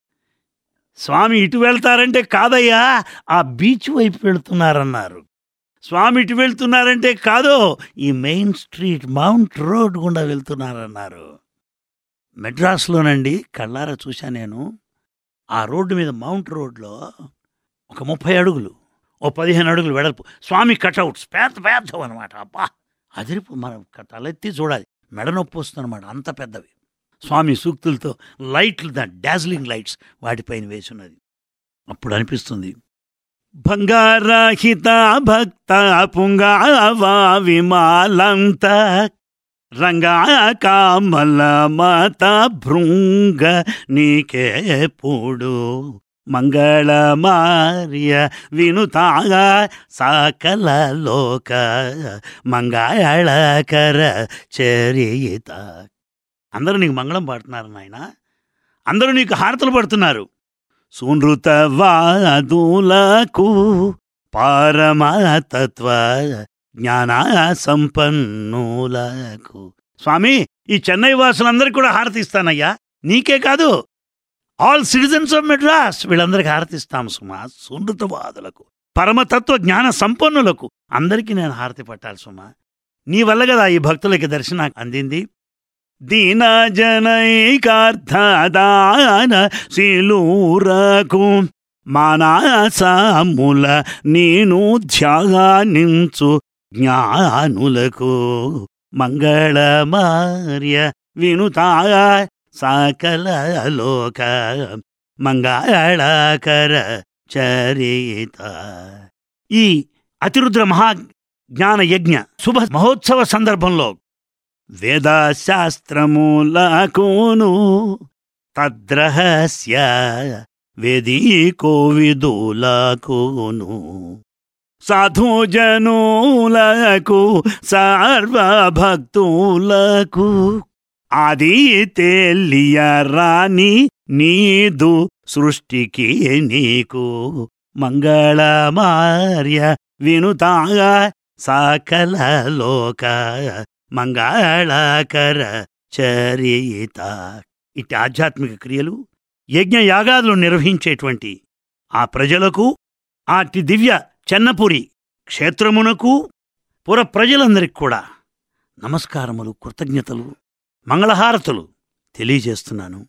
Speaker 1: స్వామి ఇటు వెళ్తారంటే కాదయ్యా ఆ బీచ్ వైపు వెళ్తున్నారన్నారు స్వామి ఇటు వెళ్తున్నారంటే కాదు ఈ మెయిన్ స్ట్రీట్ మౌంట్ రోడ్ గుండా వెళ్తున్నారన్నారు మెడ్రాస్లోనండి కళ్ళారా చూశా నేను ఆ రోడ్డు మీద మౌంట్ రోడ్లో ఒక ముప్పై అడుగులు ఓ పదిహేను అడుగులు వెడల్పు స్వామి కటౌట్స్ పెద్ద పెద్ద అనమాట అబ్బా అదిరిపో మనం తలెత్తి చూడాలి మెడ నొప్పి వస్తుందన్నమాట అంత పెద్దవి స్వామి సూక్తులతో లైట్లు ద డాజ్లింగ్ లైట్స్ వాటిపైన వేసి ఉన్నది అప్పుడు అనిపిస్తుంది బంగారాహిత భక్త పుంగావా విమాలంత రంగా కామల మత భృంగ నీకే పూడు మంగళమార్య వినుతాగా సకల లోక మంగళకర చరిత అందరూ నీకు మంగళం పాడుతున్నారు నాయన అందరూ నీకు హారతలు పడుతున్నారు సునృత వాదులకు పారమతత్వ జ్ఞాన సంపన్నులకు స్వామి ఈ చెన్నై వాసులందరికీ కూడా హారతి ఇస్తానయ్యా నీకే కాదు ఆల్ సిటిజన్స్ ఆఫ్ మెడ్రాస్ వీళ్ళందరికీ హారతిస్తాం సుమా సునృతవాదులకు పరమతత్వ జ్ఞాన సంపన్నులకు అందరికీ నేను హారతి పట్టాలి సుమా నీ వల్ల కదా ఈ భక్తులకి దర్శనం అందింది దీన జనైకార్థదాన శిలూరకు మానసముల నేను ధ్యానించు జ్ఞానులకు మంగళమార్య వినుతాయ సకల లోక మంగళకర చరిత ఈ అతిరుద్ర మహా జ్ఞాన యజ్ఞ శుభ మహోత్సవ సందర్భంలో వేదశాస్త్రములకును తద్రహస్య వేదీకో విదులకును సాధుజనులకు సర్వభక్తులకు ఆది తెలియరాని నీదు సృష్టికి నీకు మంగళమార్య వినుతాయ సకల లోక మంగళకర చరిత ఇట్టి ఆధ్యాత్మిక క్రియలు యజ్ఞ యాగాదులు నిర్వహించేటువంటి ఆ ప్రజలకు ఆటి దివ్య చెన్నపురి క్షేత్రమునకు పుర ప్రజలందరికి కూడా నమస్కారములు కృతజ్ఞతలు మంగళహారతులు తెలియజేస్తున్నాను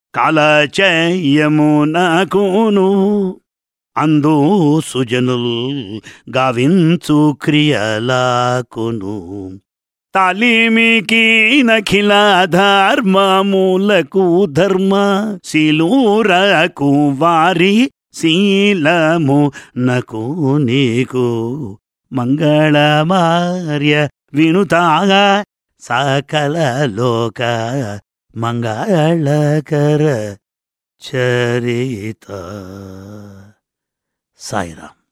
Speaker 1: కాలచయమునకును అందు సుజనుల్ గావించు క్రియలాకును తాలిమికి నఖిల ధర్మములకు ధర్మ శిలూరకు వారి శీలము నకు నీకు మంగళమార్య వినుతాగా సకల లోక మంగళకర చరిత సాయిరామ్